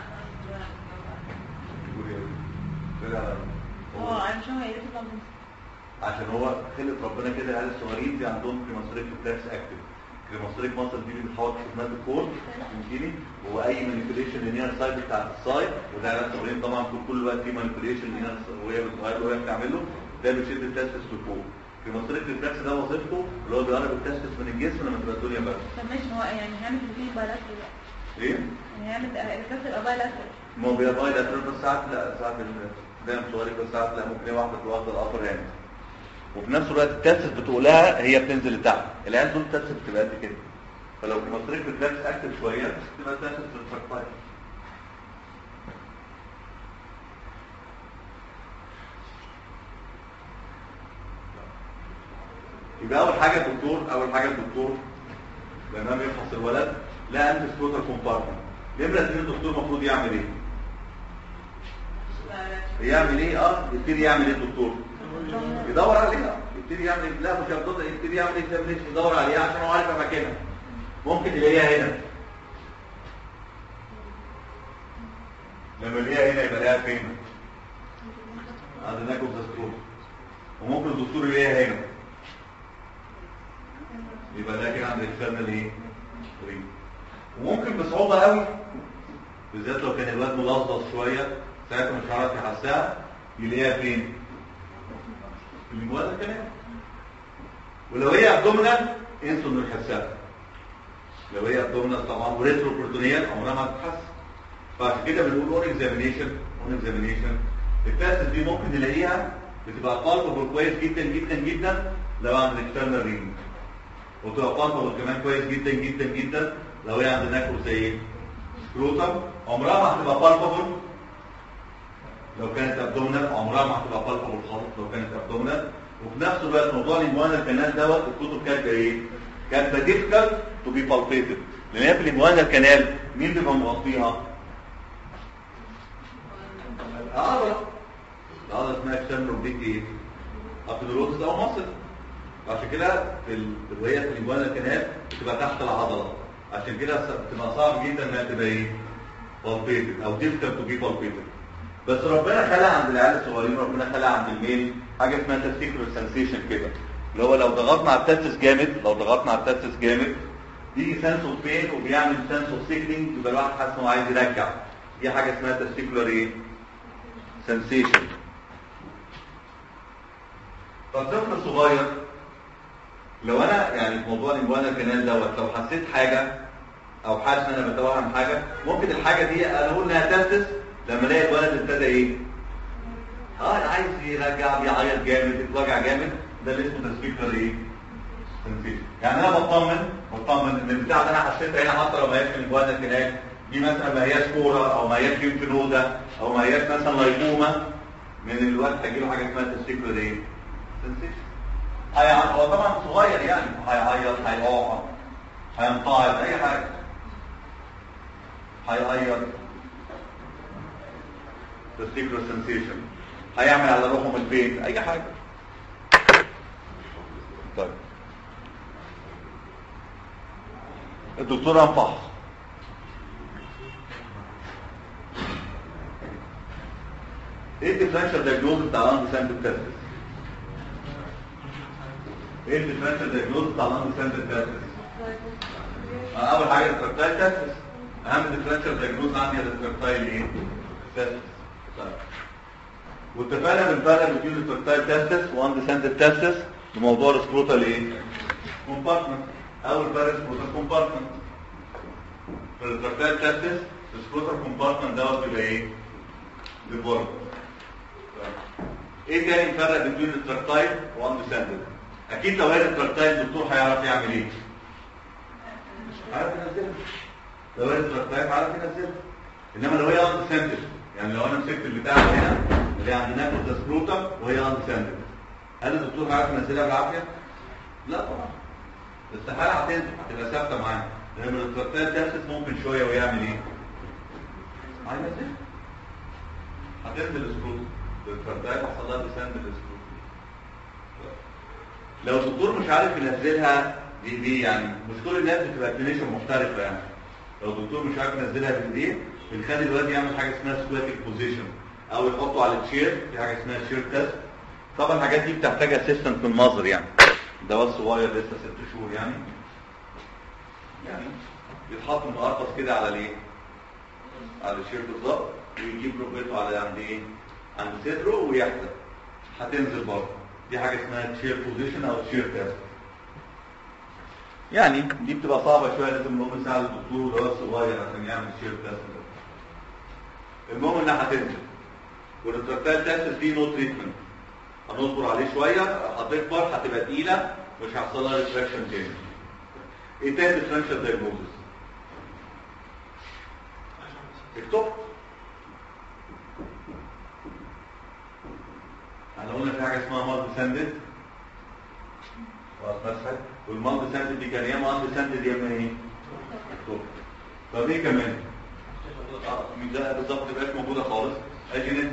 هو عشان هي بتطلع من عشان هو خلق ربنا كده العيال الصغيرين دي عندهم كريماستريك ريفلكس اكتف كريماستريك ماسل دي اللي بتحاول تشوف الكور فهمتني هو اي مانيبيوليشن لينير سايد بتاعت السايد وده العيال الصغيرين طبعا طول كل الوقت في مانيبيوليشن لينير وهي بتغير وهي بتعمله ده بيشد التستس لفوق كريماستريك ريفلكس ده وظيفته اللي هو بيقرب التستس من الجسم لما تبقى الدنيا برد طب ماشي هو يعني هيعمل فيه بايلاترال بقى ايه؟ يعني هيعمل الكسر يبقى بايلاترال ما هو بيبقى بايلاترال بس ساعات لا ساعات ده صغير بس ساعات لا ممكن هي واحده تبقى واخده الابر هاند وفي نفس الوقت التاسس بتقولها هي بتنزل لتحت العيال دول التاسس بتبقى قد كده فلو كمصريك ريفلكس اكتف شويه تبقى التاسس ريفلكتايل يبقى اول حاجه الدكتور اول حاجه الدكتور لما يفحص الولد لا انت سكوتر كومبارتمنت نمره اثنين الدكتور المفروض يعمل ايه؟ يعمل ايه اه يبتدي يعمل ايه الدكتور يدور عليها يبتدي يعمل لا مش هيفضل يبتدي يعمل اكزامينيشن يدور عليها عشان هو عارف اماكنها ممكن يلاقيها هنا لما يلاقيها هنا يبقى لها فين عند ناكل دستور وممكن الدكتور يلاقيها هنا يبقى ده كده عند الاكسترنال ايه ريم وممكن بصعوبه قوي بالذات لو كان الواد ملصلص شويه ساعتها مش هيعرف يحسها يلاقيها فين في المواد الكلام ولو هي ابدومينال انسوا انه يحسها لو هي ابدومينال طبعا وريترو بروتونيال عمرها ما هتتحس فعشان كده بنقول اون اكزامينيشن اون اكزامينيشن التاسس دي ممكن نلاقيها بتبقى بالبابل كويس جدا جدا جدا لو عند الاكسترنال رينج وتبقى بالبابل كمان كويس جدا جدا جدا لو هي عند ناكل زي ايه سكروتم عمرها ما هتبقى بالبابل لو كانت ابدومينال عمرها ما هتبقى بالبابل خالص لو كانت ابدومينال وفي نفس الوقت موضوع الانجوانا كانال دوت الكتب كاتبه ايه؟ كاتبه ديفيكالت تو بي بالبيتد لان هي في الانجوانا كانال مين بيبقى مغطيها؟ العضله العضله اسمها اكسترنال اوبليك ايه؟ ابيدروسس او مصل عشان كده في ال... وهي في الانجوانا كانال بتبقى تحت العضله عشان كده بتبقى صعب جدا انها تبقى ايه؟ بالبيتد او ديفيكالت تو بي بالبيتد بس ربنا خلق عند العيال الصغيرين ربنا خلق عند الميل حاجه اسمها تستيكولار سنسيشن كده اللي هو لو ضغطنا على التستس جامد لو ضغطنا على التستس جامد بيجي سنس اوف بين وبيعمل سنس اوف سيكلينج يبقى الواحد حاسس انه عايز يرجع دي حاجه اسمها تستيكولار ايه؟ سنسيشن فالطفل الصغير لو انا يعني في موضوع الانجوانا كانال دوت لو حسيت حاجه او حاسس ان انا بتوهم حاجه ممكن الحاجه دي اقول انها تستس لما الاقي الولد ابتدى ايه اه انا عايز يرجع بيعيط جامد يتوجع جامد ده اللي اسمه تسبيكر ايه سنسيشن يعني انا بطمن بطمن ان البتاع ده انا حسيتها هنا حتى لو ما هياش من الولد هناك دي مثلا ما هياش كوره او ما هياش يمكن نوده او ما هياش مثلا ليقومه من الولد هيجي له حاجه اسمها تسبيكر ايه سنسيشن هو طبعا صغير يعني هيعيط هيقع هينطعم اي حاجه هيعيط testicular sensation هيعمل على روحه من البيت اي حاجه طيب الدكتور انفحص ايه الديفرنشال دايجنوز بتاع لاند سامبل تيست ايه الديفرنشال دايجنوز بتاع لاند سامبل تيست اول حاجه التركتايل تيست اهم ديفرنشال دايجنوز عندي التركتايل ايه تيست طيب واتفقنا بنفرق بين التركتايل تستس واندسنتد تستس بموضوع السكروتال ايه؟ كومبارتمنت اول فرق سكروتال كومبارتمنت في التركتايل تستس السكروتال كومبارتمنت دوت بيبقى ايه؟ ديفورم ايه تاني نفرق بين التركتايل واندسنتد؟ اكيد لو هي التركتايل الدكتور هيعرف يعمل ايه؟ عارف ينزلها لو هي التركتايل عارف ينزلها انما لو هي اندسنتد يعني لو انا مسكت البتاع هنا اللي عندنا في السكروتم وهي اندسنتد هل الدكتور هيعرف ينزلها بالعافيه؟ لا طبعا استحاله هتنزل هتبقى ثابته معاه لان التركتايل تاسس ممكن شويه ويعمل ايه؟ هينزلها هتنزل السكروتم التركتايل حصل لها ديسند السكروتم لو الدكتور مش عارف ينزلها دي دي يعني مش كل الناس بتبقى كلينيشن محترفه يعني لو الدكتور مش عارف ينزلها بايديه بنخلي الواد يعمل حاجه اسمها سكواتيك بوزيشن او يحطه على التشير في حاجه اسمها تشير تيست طبعا الحاجات دي بتحتاج اسيستنت من المصدر يعني ده واد صغير لسه ست شهور يعني يعني يتحط متقرطص كده على الايه؟ على التشير بالظبط ويجيب ركبته على عند ايه؟ عند صدره ويحزق هتنزل برضه دي حاجه اسمها تشير بوزيشن او تشير تيست يعني دي بتبقى صعبه شويه لازم نقوم نساعد الدكتور اللي هو صغير عشان يعمل تشير تيست ده المهم انها هتنزل والتركتايل تيست دي نو تريتمنت هنصبر عليه شويه هتكبر هتبقى تقيله مش هيحصل لها ريتراكشن تاني ايه تاني ديفرنشال دايجنوزس اكتب احنا قلنا في حاجه اسمها مالتي ساندد مسحت والمالتي ساندد دي كان يا مالتي ساندد يا اما ايه اكتب طب ايه كمان اه ده بالظبط ما تبقاش موجوده خالص اجنت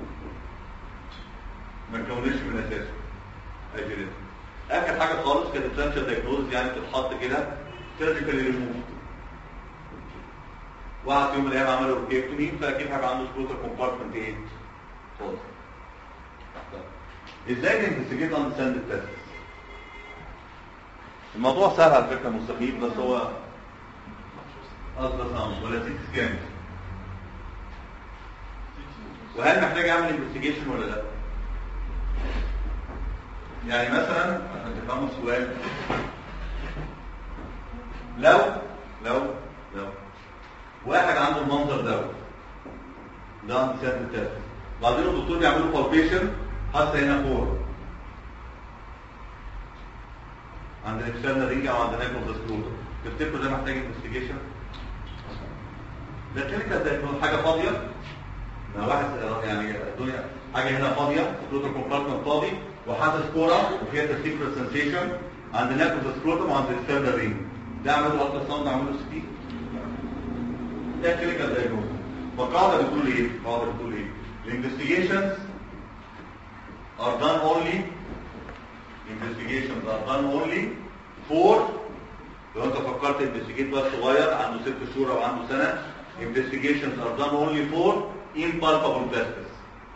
ما تكونش من اساسه اجنت اخر حاجه خالص كانت ديفرنشال دايجنوز يعني بتتحط كده سيرجيكالي ريموف واحد في يوم من الايام عمل روكيكتومي فاكيد هيبقى عنده سكروتال كومبارتمنت ايه؟ فاضي ازاي ننفستيجيت اندرستاند التست؟ الموضوع سهل على فكره مستفيد بس هو الترا ساوند ولا سيتي سكان وهل محتاج اعمل انفستيجيشن ولا لا؟ يعني مثلا عشان تفهموا السؤال لو لو لو واحد عنده المنظر دوت ده عند سيادة التست بعدين الدكتور بيعمل له بالبيشن حتى هنا فور عند الاكسترنال رينج او عند ناكل سكروتر تفتكروا ده محتاج انفستيجيشن؟ ده كلينيكال ده حاجه فاضيه ما واحد يعني الدنيا حاجه هنا فاضيه سكروتر كومبارتمنت فاضي وحاسس كوره وفيها تسيكرال سنسيشن عند ناكل سكروتم وعند الاكسترنال رينج ده عملوا الترا ساوند عملوا سي تي ده كلينيكال دايجنوز فالقاعده بتقول ايه؟ القاعده بتقول ايه؟ الانفستيجيشنز are done only investigations are done only for لو انت فكرت investigate بقى صغير عنده ست شهور او عنده سنه investigations are done only for impalpable tests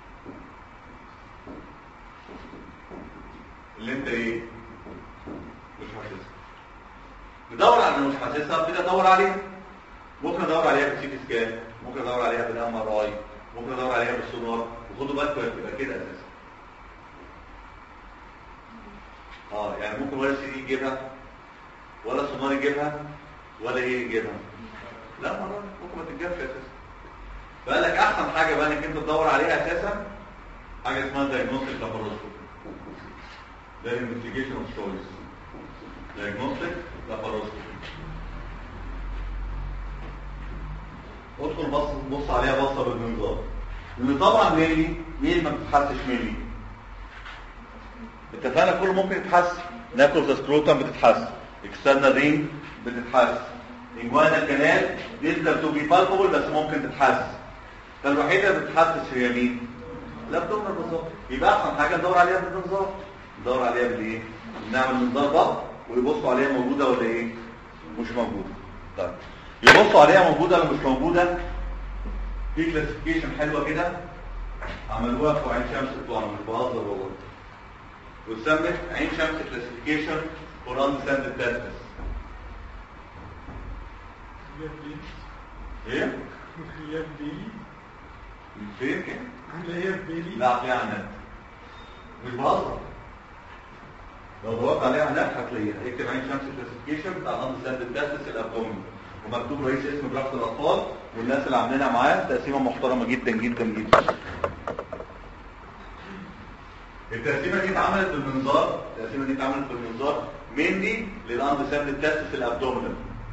اللي انت ايه؟ مش حاسسها ندور على اللي مش حاسسها ابتدي ادور عليها ممكن ادور عليها بالسيتي سكان ممكن ادور عليها بالام ار اي ممكن ادور عليها بالسونار وخدوا بالكم هي بتبقى كده اساسا اه يعني ممكن ولا سي دي يجيبها ولا سونار يجيبها ولا ايه يجيبها لا مرة ممكن ما تتجابش اساسا فقال لك احسن حاجه بقى انك انت تدور عليها اساسا حاجه اسمها دايجنوستيك لاباروسكوبي ده الانفستيجيشن اوف تشويس دايجنوستيك لاباروسكوبي ادخل بص بص عليها بصه بالمنظار لان طبعا ميلي ميل ما بتتحسش ميلي اتفقنا كله ممكن يتحس ناكل سكروتم بتتحس اكسترنال رينج بتتحس انجوانا كانال ديستال تو بي بالبل بس ممكن تتحس فالوحيده اللي بتتحسس هي مين؟ الابدومينال بالظبط يبقى احسن حاجه ندور عليها بالمنظار ندور عليها بالايه؟ نعمل منظار ضغط ويبصوا عليها موجوده ولا ايه؟ مش موجوده طيب يبصوا عليها موجوده ولا مش موجوده في كلاسيفيكيشن حلوه كده عملوها في عين شمس بتوعنا مش بهزر والله واتسمت عين شمس كلاسيفيكيشن فور اندرستاند تيستس ايه؟ فين كده هتلاقيها في بالي لا هتلاقيها على النت مش بهزر لو دورت عليها على النت هتلاقيها اكتب عين شمس كلاسيفيكيشن بتاع نظام ساند التاسس الابدومين ومكتوب رئيس اسم جراحه الاطفال والناس اللي عاملينها معاه تقسيمه محترمه جدا جدا جدا التقسيمه دي اتعملت بالمنظار التقسيمه دي اتعملت بالمنظار مينلي للاند ساند التاسس الابدومينال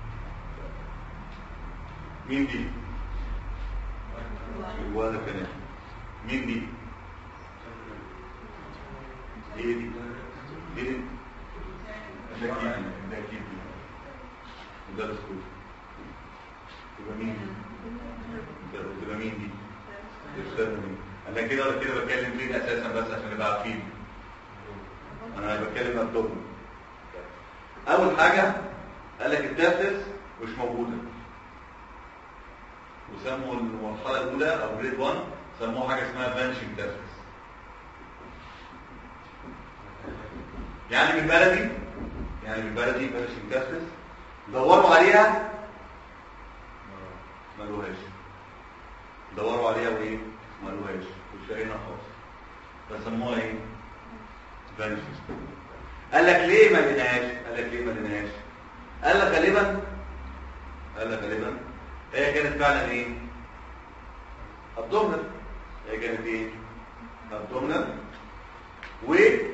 مين دي؟ الولد كمان مين دي؟ ايه دي؟ ايه دي؟ ده اكيد ده اكيد دي وده السكوت يبقى مين دي؟ ده- تبقى مين دي؟ الاستاذ مين؟ انا كده ولا كده بتكلم مين اساسا بس عشان نبقى عارفين انا بتكلم ابدومن اول حاجه قال لك التاسس مش موجوده وسموا المرحله الاولى او جريد 1 سموها حاجه اسمها بانشنج تاسس يعني بالبلدي يعني بالبلدي بانشنج تاسس دوروا عليها ما لقوهاش دوروا عليها وايه ما لقوهاش مش لاقيينها خالص فسموها ايه بانشنج قال لك ليه ما لقيناهاش قال لك ليه ما لقيناهاش قال لك غالبا قال لك غالبا هي كانت فعلا ايه ابدومنال هي كانت ايه ابدومنال و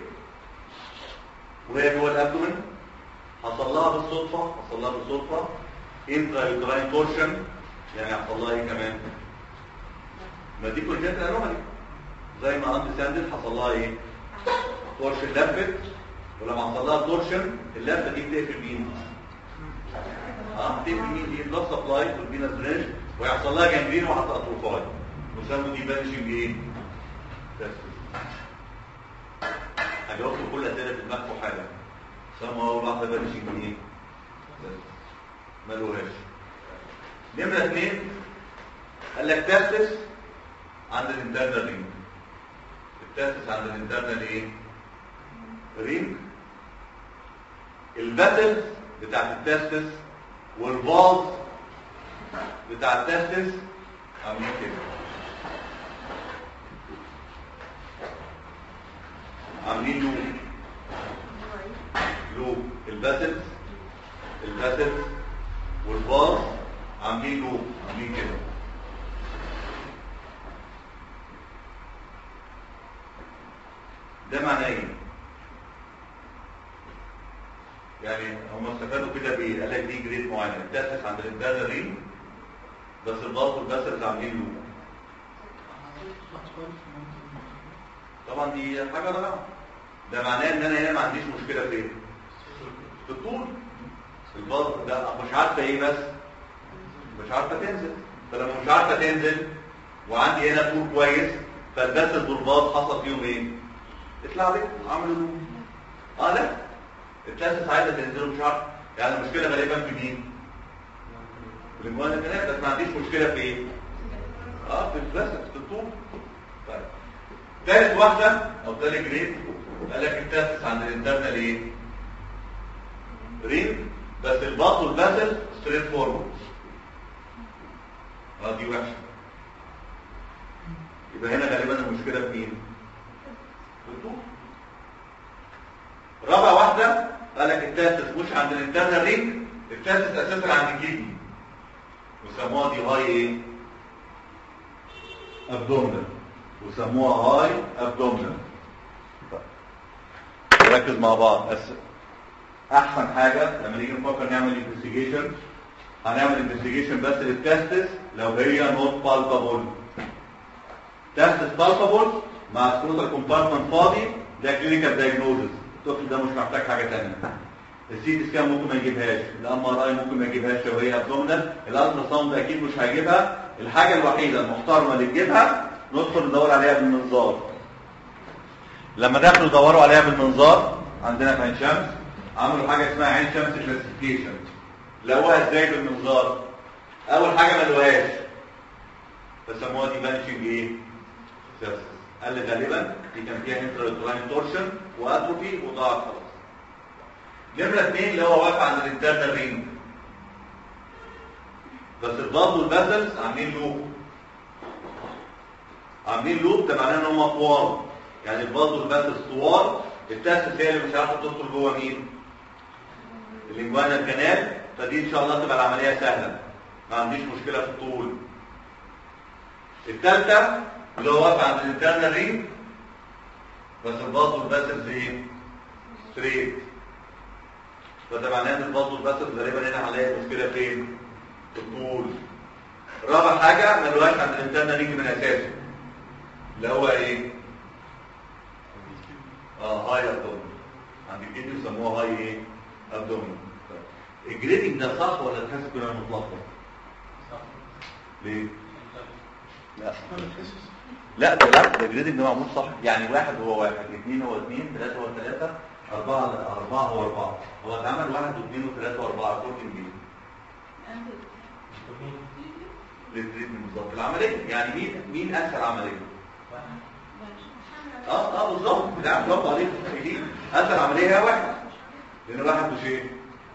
وهي جوه الابدومن حصل لها بالصدفه حصل لها بالصدفه انترا يوتراين تورشن يعني حصل لها ايه كمان ما دي كونجنتال انومالي زي ما عند ساندل حصل لها ايه تورشن لفت ولما حصل لها تورشن اللفه دي بتقفل مين اه هتقفل مين دي بلس سبلاي والفينس درينج ويحصل لها جنبين وحتى اتروفاي وسموا دي بانشنج ايه تسليم هجاوب لكم كل اسئله في دماغكم حالا سموا اول واحده بانشنج ايه ما لوهاش نمره اثنين قال لك تاسس عند الانترنال رينج التاسس عند الانترنال ايه رينج الباتل بتاعت التاسس والفالز بتاع التاسس عاملين كده عاملين لوب لوب الباسلز الباسلز والباص عاملين لوب عاملين كده ده معناه ايه يعني هم استفادوا كده بايه قال لك دي جريد معين التاسس عند الانترنال رينج بس الباص والباسلز عاملين لوب طبعا دي حاجه رائعه ده معناه ان انا هنا ما عنديش مشكله في ايه في الطول الباص ده مش عارفه ايه بس مش عارفه تنزل فلما مش عارفه تنزل وعندي هنا طول كويس فالباسل والباص حصل فيهم ايه اطلع لي عملوا له اه لا التاسس عايزه تنزل مش عارفه يعني المشكله غالبا في مين في الجوان الكلام بس ما عنديش مشكله في ايه اه في الباسل في الطول طيب ثالث واحدة او ثالث جريد قال لك التاسس عند الانترنال ايه رينج بس الباط والباسل ستريت فورورد اه دي وحشة يبقى هنا غالبا المشكلة في مين في الطول رابع واحدة قال لك التاسس مش عند الانترنال رينج التاسس اساسا عند الكيدني وسموها دي هاي ايه ابدومنال وسموها هاي ابدومنال نركز مع بعض بس احسن حاجه لما نيجي نفكر نعمل انفستيجيشن هنعمل انفستيجيشن بس للتستس لو هي نوت بالبابل تستس بالبابل مع سكروتال كومبارتمنت فاضي ده كلينيكال دايجنوزس الطفل ده مش محتاج حاجه ثانيه السي تي سكان ممكن ما يجيبهاش الام ار اي ممكن ما يجيبهاش لو هي ابدومينال الالترا ساوند اكيد مش هيجيبها الحاجه الوحيده المحترمه اللي تجيبها ندخل ندور عليها بالمنظار لما دخلوا يدوروا عليها بالمنظار عندنا في عين شمس عملوا حاجه اسمها عين شمس كلاسيفيكيشن لقوها ازاي بالمنظار اول حاجه ما لقوهاش فسموها دي بانشنج ايه سيرسس قال لي غالبا دي كان فيها انترا تورشن واتروفي وضاعت خلاص نمرة اثنين اللي هو واقع عند الانترنال رينج بس الضاد والبازلز عاملين لوب عاملين لوب ده معناه ان هم طوال يعني البازل بس طوال التاسس هي اللي مش عارفه تدخل جوه مين الانجوانا الكنال فدي ان شاء الله تبقى العمليه سهله ما عنديش مشكله في الطول الثالثه اللي هو واقف عند الانترنال رينج بس البازل بس ايه ستريت فده معناه ان البازل بس غالبا هنا هنلاقي مشكله فين في الطول رابع حاجه ما نلوهاش عند الانترنال رينج من اساسه اللي هو ايه اه هاي ابدومن عند الكيدني بيسموها هاي ايه ابدومن الجريدنج ده صح ولا تحس كنا متلخبط ليه لا لا ده لا ده الجريدنج ده معمول صح يعني واحد هو واحد اثنين هو اثنين ثلاثة هو ثلاثة أربعة أربعة هو أربعة هو اتعمل واحد واثنين وثلاثة وأربعة كورتين بيه للتريتمنت بالظبط العملية يعني مين مين أسهل عملية؟ اه اه بالظبط بالعكس برافو عليك اكيد اسهل عمليه هي واحد لان واحد مش ايه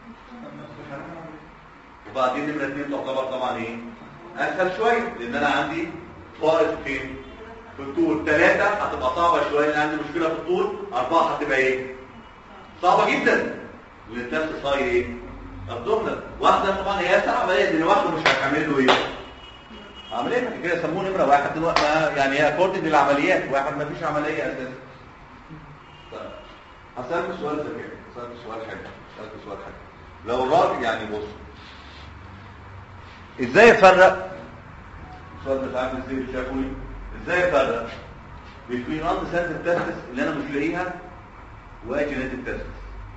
وبعدين نمره اثنين تعتبر طبعا ايه اسهل شويه لان انا عندي فارق فين في الطول ثلاثه هتبقى صعبه شويه لان عندي مشكله في الطول اربعه هتبقى ايه صعبه جدا لان التست صاير ايه الضمنه واحده طبعا هي اسهل عمليه لان واحده مش هتعمل له ايه عمليه كده يسموه نمره واحد دلوقتي ما- يعني هي اكوردنج للعمليات واحد ما فيش عمليه اساسا طيب هسألك سؤال ذكي هسألك سؤال حلو هسألك سؤال حلو لو الراجل يعني بص ازاي يفرق السؤال ده عامل ازاي شافوني ازاي يفرق بين اند سنتر تيستس اللي انا مش لاقيها واجينيتد تيستس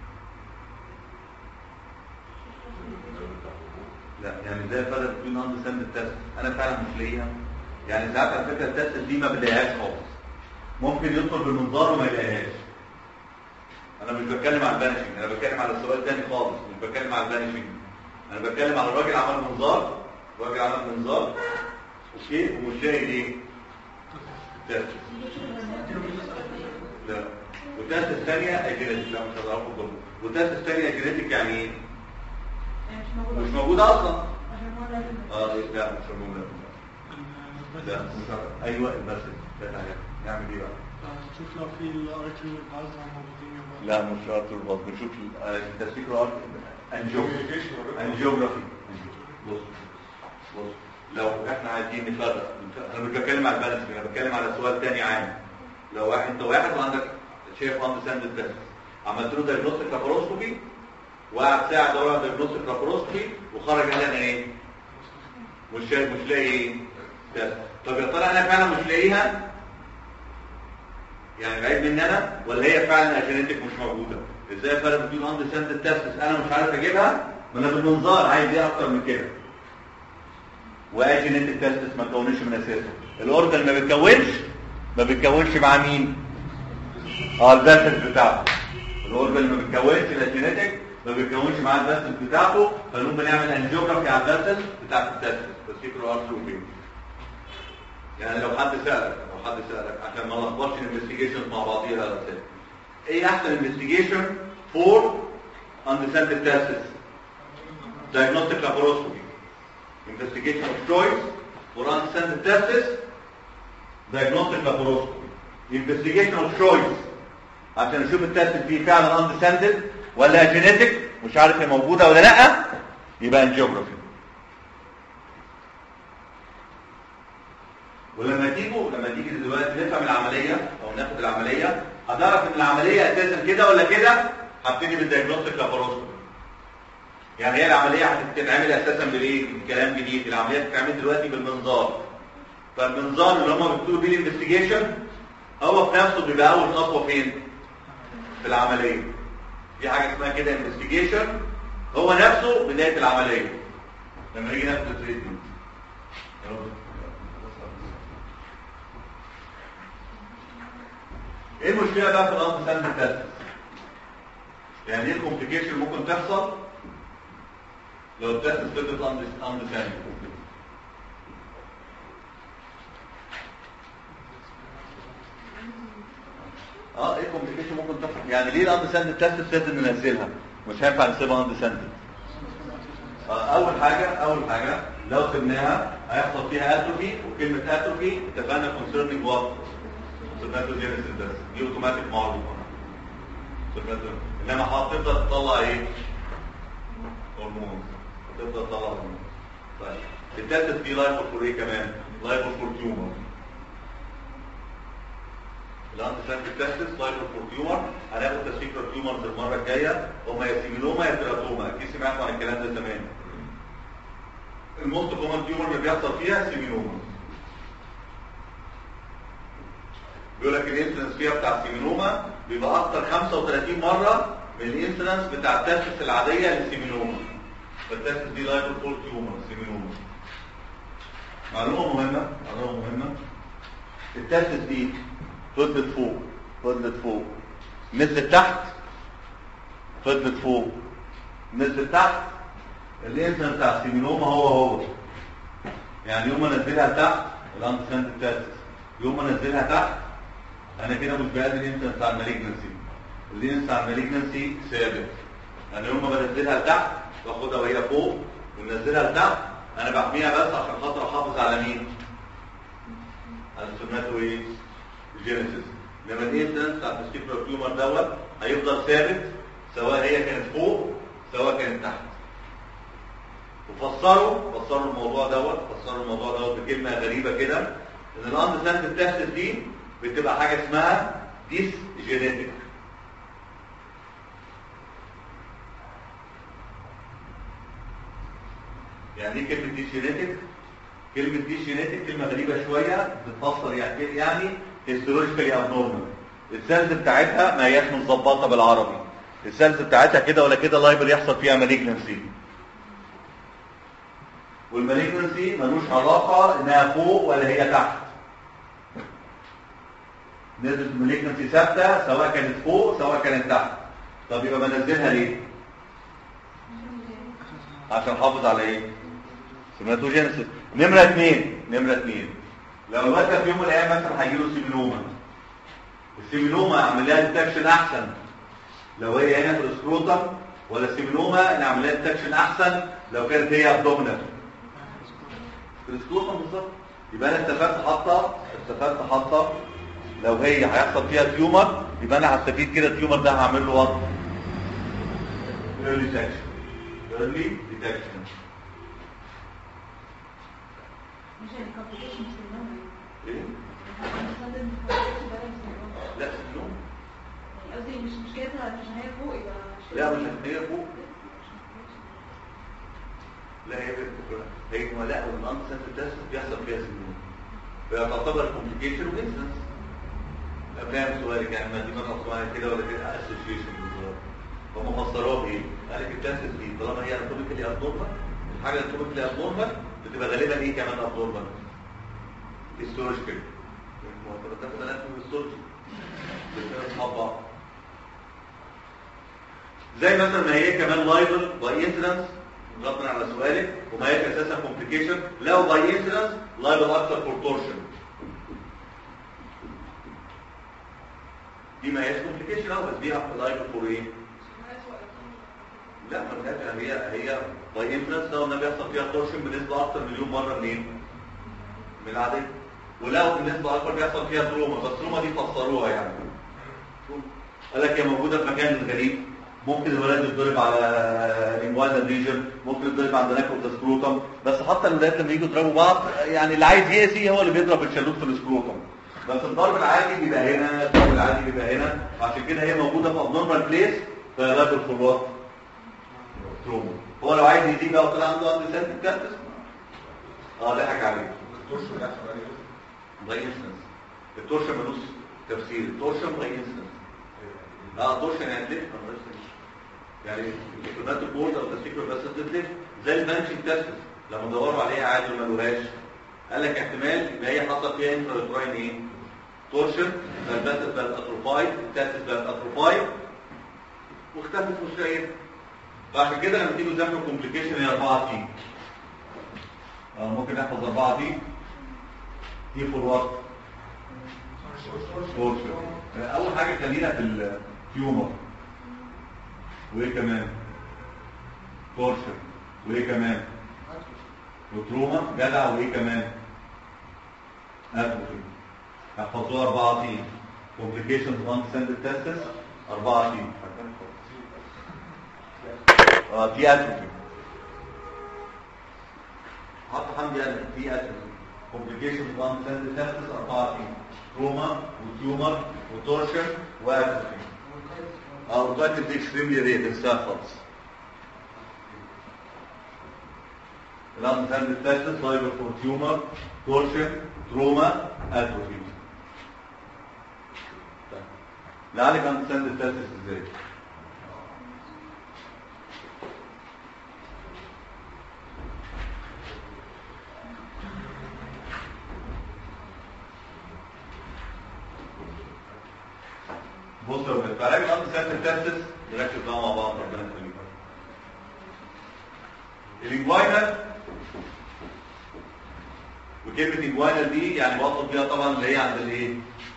لا يعني ازاي الفرق بين اند سنتر تيست انا فعلا مش لاقيها يعني ساعات على فكره التيست دي ما بنلاقيهاش خالص ممكن يدخل بالمنظار وما يلاقيهاش انا مش بتكلم على البانشنج انا بتكلم على السؤال تاني خالص مش بتكلم على البانشنج انا بتكلم على الراجل عمل منظار الراجل عمل منظار اوكي ومش لاقي ايه تيست لا والتيست الثانيه اجينيتك لا مش هتعرفوا كله والتيست الثانيه اجينيتك يعني ايه مش موجوده اصلا اه إيه؟ لا مش موجوده لا مش عارف. ايوه بس ده حاجه نعمل ايه بقى شوف لو في الاركل والبازل موجودين يبقى لا مش شرط البطن بنشوف التسليك الارض انجيوغرافي انجيوغرافي بص بص لو احنا عايزين نفرق انا مش بتكلم على البالانس انا بتكلم على سؤال تاني عام لو واحد انت واحد وعندك شايف عنده ساند تيست عملت له دايجنوستيك لاباروسكوبي وقعد ساعه دور على دايجنوستيك لاباروسكوبي وخرج قال انا ايه مش شايف مش لاقي ايه تيست طب يا ترى انا فعلا مش لاقيها يعني بعيد مني انا ولا هي فعلا اجينيتك مش موجوده ازاي الفرق بين اند سنت تيستس انا مش عارف اجيبها ما انا بالمنظار عايز ايه اكتر من كده واجينيتك تيستس ما تكونش من اساسه الاورجن ما بيتكونش ما بيتكونش مع مين اه الفاسل بتاعته الاورجن ما بيتكونش الاجينيتك ما بيتكونش مع الفاسل بتاعته فنقوم بنعمل انجيوجرافي على الفاسل بتاعت التيستس تفتكروا ارث وبين يعني لو حد سألك لو حد سألك عشان ما نلخبطش الانفستيجيشن مع بعضيها يا أستاذ. ايه احسن انفستيجيشن فور undescended tests diagnostic laparoscopy investigation of choice for undescended tests diagnostic laparoscopy investigation of choice عشان نشوف التست دي فعلا undescended ولا genetic مش عارف هي موجوده ولا لا يبقى angiography ولما تيجوا لما تيجي دلوقتي نفهم العمليه او ناخد العمليه هنعرف ان العمليه اساسا كده ولا كده هبتدي بالدياجنوستيك لاباروسكوبي يعني هي العمليه هتتعمل اساسا بالايه كلام جديد العمليه بتتعمل دلوقتي بالمنظار فالمنظار اللي هم بيكتبوا بيه الانفستيجيشن هو في نفسه بيبقى اول خطوه فين في العمليه في حاجه اسمها كده انفستيجيشن هو نفسه بدايه العمليه لما نيجي ناخد التريتمنت يا رب. ايه المشكله بقى في الانت ساند تيست يعني ايه الكومبليكيشن ممكن تحصل لو التست فضلت اند ساند اه ايه الكومبليكيشن ممكن تحصل يعني ليه الاند ساند تيست لازم ننزلها مش هينفع نسيبها اند ساند اول حاجه اول حاجه لو سبناها هيحصل فيها اتروفي وكلمه اتروفي اتفقنا كونسيرنينج وات سوماتوجينيسيس بس دي اوتوماتيك معروفه سوماتو انما هتفضل تطلع ايه هرمون هتفضل تطلع هرمون طيب التالتة دي لايفر فور ايه كمان لايفر فور تيومر الانت سانت تيستس لايفر فور تيومر هناخد تسفيكر تيومرز المره الجايه هما يا سيمينوما يا تيراتوما اكيد سمعتوا عن الكلام ده زمان الموست كومن تيومر اللي بيحصل فيها سيمينوما بيقول لك الانسلنس فيها بتاع السيمينوما بيبقى اكتر 35 مره من الانسلنس بتاع التاسس العاديه للسيمينوما فالتاسس دي لايفر فور تيومر سيمينوما معلومه مهمه معلومه مهمه التاسس دي فضلت فوق فضلت فوق نزلت تحت فضلت فوق نزلت تحت الانسان بتاع السيمينوما هو هو يعني يوم ما انزلها تحت الانت سنت التاسس يوم ما انزلها تحت انا كده مش بقلل الانسان بتاع المالجنسي الانسان بتاع المالجنسي ثابت انا يوم ما بنزلها لتحت باخدها وهي فوق وننزلها لتحت انا بحميها بس عشان خاطر احافظ على مين؟ على السوماتو ايه؟ جينيسيس لما الانسان بتاع التسكيبر تيومر دوت هيفضل ثابت سواء هي كانت فوق سواء كانت تحت وفسروا فسروا الموضوع دوت فسروا الموضوع دوت بكلمه غريبه كده ان الاند سنت التاسس دي بتبقى حاجه اسمها ديس جينيتك يعني ايه كلمه ديس جينيتك كلمه ديس جينيتك كلمه غريبه شويه بتفسر يعني يعني هيستولوجيكالي ابنورمال السيلز بتاعتها ما هياش متظبطه بالعربي السيلز بتاعتها كده ولا كده لايبل يحصل فيها مالجنسي والمالجنسي ملوش علاقه انها فوق ولا هي تحت نسبه المالجنسي ثابته سواء كانت فوق سواء كانت تحت طب يبقى بنزلها ليه عشان احافظ على ايه سوماتوجينيسيس نمره اثنين نمره اثنين لو الواد في يوم من الايام مثلا هيجي له سيمينوما السيمينوما اعمل لها ديتكشن احسن لو هي هنا في السكروتم ولا السيمينوما نعمل لها ديتكشن احسن لو كانت هي ابدومينال في السكروتم بالظبط يبقى انا اتفقت حاطه اتفقت حاطه لو هي هيحصل فيها تيومر يبقى انا هستفيد كده التيومر ده هعمل له وات early detection early detection مش الكومبليكيشن في النوم ايه المستخدم complication ده في النوم. لا سيمينوما يعني قصدي مش مشكلتها عشان هي فوق يبقى لا مش هي فوق لا هي بنت هي ما لا والانت سنت التاسس بيحصل فيها سيمينوما فهي تعتبر كومبليكيشن وانسنس فاهم سؤالك يعني ما دي مثلا سؤال كده ولا كده اسوشيشن بالظبط هم فسروها بايه؟ قال لك التاسس دي طالما هي اناتوميكالي ابنورمال الحاجه اناتوميكالي ابنورمال بتبقى غالبا ايه كمان ابنورمال؟ هيستولوجيكال ما انت بتاخد اناتومي هيستولوجي الاثنين اصحاب بعض زي مثلا ما هي كمان لايبل باي انسيدنس ردا على سؤالك وما هي اساسا كومبليكيشن لو باي انسيدنس لايبل اكتر فور تورشن دي ما هيش كومبليكيشن او بس دي لايبل فور ايه؟ لا ما بجد هي هي باي انفلنس لو النبي بيحصل فيها تورشن بنسبه اكتر مليون مره منين؟ من العاديه ولو بالنسبه اكبر بيحصل فيها تروما بس التروما دي فسروها يعني قال لك هي موجوده في مكان غريب ممكن الولاد يتضرب على الانجوازا ريجن ممكن يتضرب عند ناكل السكروتم بس حتى الولاد لما يجوا يضربوا بعض يعني اللي عايز يأذي هو اللي بيضرب الشلوت في السكروتم بس الضرب العادي بيبقى هنا الضرب العادي بيبقى هنا عشان كده هي موجوده في ابنورمال بليس فيغادر في الوقت تروما هو لو عايز يزيد بقى وطلع عنده عند سنت كارتس اه ضحك عليه باي انستنس التورشن ملوش تفسير التورشن باي انستنس اه التورشن يعني ليه يعني الكتونات البورد او التسيكر بس تتلف زي البنش التاسس لما دوروا عليها عادي وما لقوهاش قال لك احتمال يبقى هي حصل فيها انترا ايه تورشن فالباتس بقت اتروفايد التاسس بقت اتروفايد واختفت مش لاقيها فعشان كده لما تيجوا تذاكروا كومبليكيشن هي 4 تي اه ممكن نحفظ 4 تي تي فور وات تورشن اول حاجه خلينا في التيومر وايه كمان تورشن وايه كمان وتروما جدع وايه كمان اتروفي احفظوها 4 تي complications on descended testis 4 تي اه تي اتروفي حط حمدي قال تي اتروفي complications on descended testis 4 تي تروما وتيومر وتورشن واتروفي اه وتاكد دي اكستريملي ريت انساها خالص الان descended testis liable for tumor torsion trauma atrophy لعلك عن descended testis ازاي بص يا ولاد فعلاج الان descended testis نركز بقى مع بعض ربنا يخليك الانجوينال وكلمة انجوينال دي يعني بقصد بيها طبعا اللي هي عند الايه؟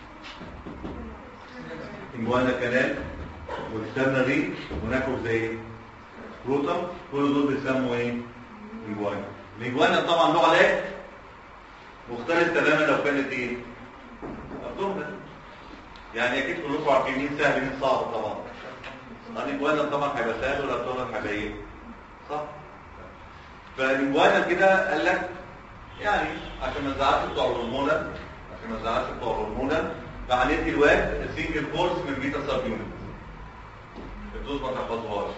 انجوينال كانال والاكسترنال ري وناكل زي سكروتم كل دول بيسموا ايه؟ انجوينال الانجوينال طبعا له علاج مختلف تماما لو كانت ايه؟ ابدومنال يعني اكيد كلكم عارفين مين سهل مين صعب طبعا الانجوينال طبعا هيبقى سهل والابدومنال هيبقى ايه؟ صح؟ فالانجوانا كده قال لك يعني عشان ما نزعلش بتوع الهرمونال عشان ما نزعلش بتوع الهرمونال فهندي الواد سنجل كورس من بيتا سب يونت الدوز ما تحفظوهاش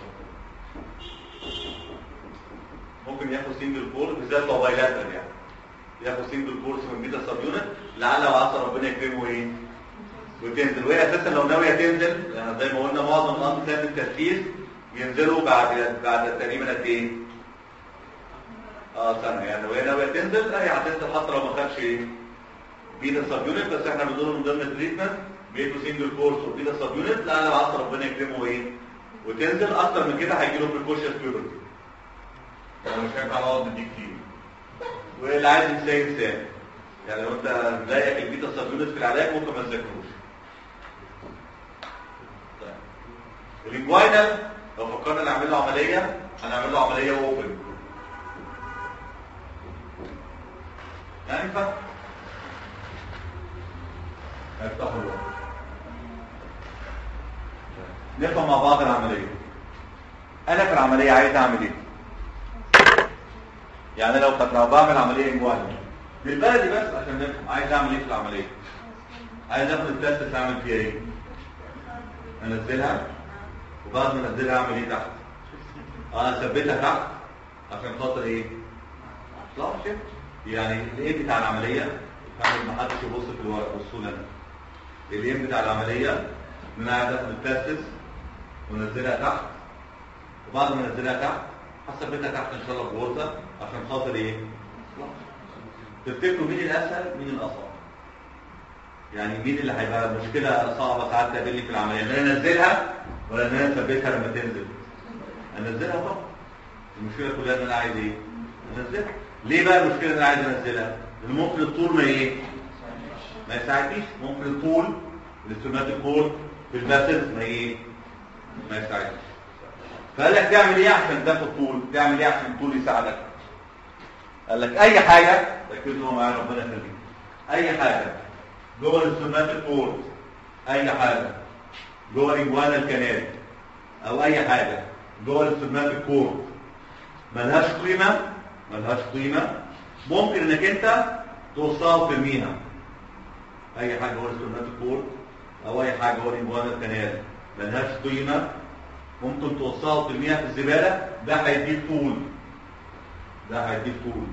ممكن ياخد سنجل كورس بالذات لو بايلاترال يعني ياخد سنجل كورس من بيتا سب يونت لعل وعسى ربنا يكرمه ايه وتنزل وهي اساسا لو ناويه تنزل يعني زي ما قلنا معظم الامر كان التركيز ينزلوا بعد بعد تقريبا قد ايه؟ اه سنه يعني لو هي ناويه تنزل هي هتنزل حتى لو ما خدش بيتا سب يونت بس احنا بنقول من ضمن التريتمنت بيتو سنجل كورس وبيتا سب يونت لعل وعسى ربنا يكرمه ايه؟ وتنزل اكتر من كده هيجي له بريكوشن بيورتي يعني مش هينفع نقعد نديك كتير واللي عايز ينساه ينساه يعني لو انت مضايقك البيتا سب يونت في العلاج ممكن ما تذاكروش طيب الانجوينال لو فكرنا نعمل له عمليه هنعمل له عمليه اوبن ينفع افتحوا الوقت نفهم مع بعض العمليه انا في العمليه عايز اعمل ايه يعني لو كنت بعمل عمليه انجواني بالبلدي بس عشان نفهم عايز اعمل ايه في العمليه عايز اخد التست اعمل فيها ايه انزلها وبعد ما انزلها اعمل ايه تحت انا اثبتها تحت عشان خاطر ايه لا شفت يعني الايه بتاع العمليه عشان ما حدش يبص في الورق بصوا لنا الايه بتاع العمليه ان انا عايز اخد التستس وانزلها تحت وبعد ما انزلها تحت هثبتها تحت ان شاء الله بغرزه عشان خاطر ايه تفتكروا مين الاسهل مين الاصعب يعني مين اللي هيبقى مشكله صعبه ساعات تقابلني في العمليه ان انا انزلها ولا ان انا اثبتها لما تنزل انزلها طبعا المشكله كلها ان انا عايز ايه انزلها ليه بقى المشكله ان انا عايز انزلها لان ممكن الطول ما ايه ما يساعدنيش ممكن الطول الاستوماتيك كورد في الباسز ما ايه ما يساعدنيش فقال لك تعمل ايه عشان تاخد طول تعمل ايه عشان الطول يساعدك قال لك اي حاجه ركزوا معايا ربنا يخليك اي حاجه جوه الاستوماتيك كورد اي حاجه جوه الانجوانا الكنال او اي حاجه جوه الاستوماتيك كورد ملهاش قيمه ملهاش قيمه ممكن انك انت توصلها وترميها اي حاجه جوه الاستوماتيك كورد او اي حاجه جوه الانجوانا الكنال ملهاش قيمه ممكن توصلها وترميها في الزباله ده هيديك طول ده هيديك طول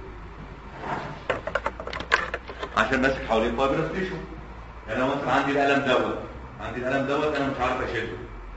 عشان ماسك حوالين فايبرس تيشو يعني لو مثلا عندي القلم دوت عندي القلم دوت انا مش عارف اشيله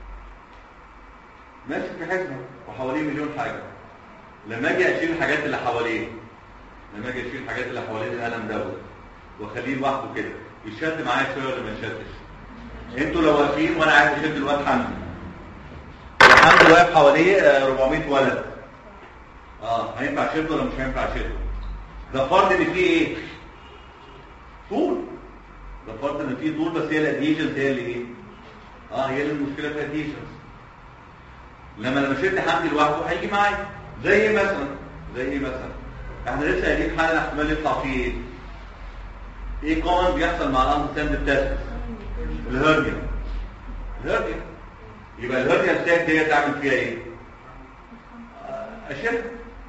ماسك في حزمه وحواليه مليون حاجه لما اجي اشيل الحاجات اللي حواليه لما اجي اشيل الحاجات اللي حوالين القلم دوت واخليه لوحده كده يشد معايا شويه ولا ما يشدش انتوا لو واقفين وانا عايز اشد الواد حمدي حمدي واقف حواليه آه، 400 ولد اه هينفع اشده ولا مش هينفع اشده ده فرض ان فيه ايه طول ده فرض ان فيه طول بس هي الادهيشنز هي اللي ايه اه هي اللي المشكله في الادهيشنز لما لما شلت حمدي لوحده هيجي معايا زي ايه مثلا زي ايه مثلا احنا لسه قايلين حالا احتمال يطلع فيه ايه؟ ايه كومن بيحصل مع الانسند تيست الهرنيا الهرنيا يبقى الهرنيا الساك دي تعمل فيها ايه آه، اشد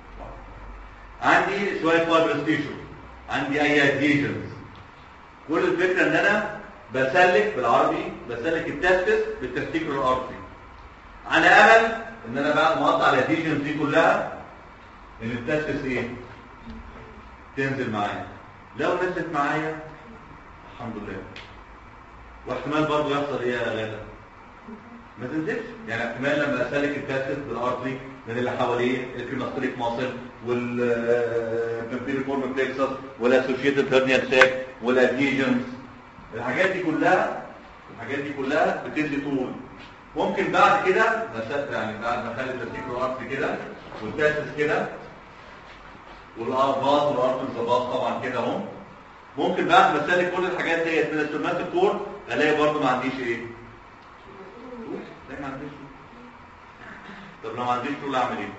عندي شويه فايبرس تيشو عندي اي اديشنز كل الفكره ان انا بسلك بالعربي بسلك التستس بالتستيكولار ارتري على امل ان انا بعد ما اقطع الاديشنز دي كلها ان التستس ايه تنزل معايا لو نزلت معايا الحمد لله واحتمال برضه يحصل ايه يا غاده ما تنزلش يعني احتمال لما اسلك التستس بالارتري من اللي حواليه الكريماستريك ماسل والكمبيريفورم بليكسس والاسوشيتد هيرنيا ساك والاديجنز الحاجات دي كلها الحاجات دي كلها بتدي طول ممكن بعد كده مسافه يعني بعد ما اخلي التستيكولار ارتري كده والتاسس كده والارباط والارترز باص طبعا كده اهو ممكن بعد ما اسلك كل الحاجات ديت من السوماتيك كور الاقي برضه ما عنديش ايه طول زي ما عنديش طول طب لو ما عنديش طول اعمل ايه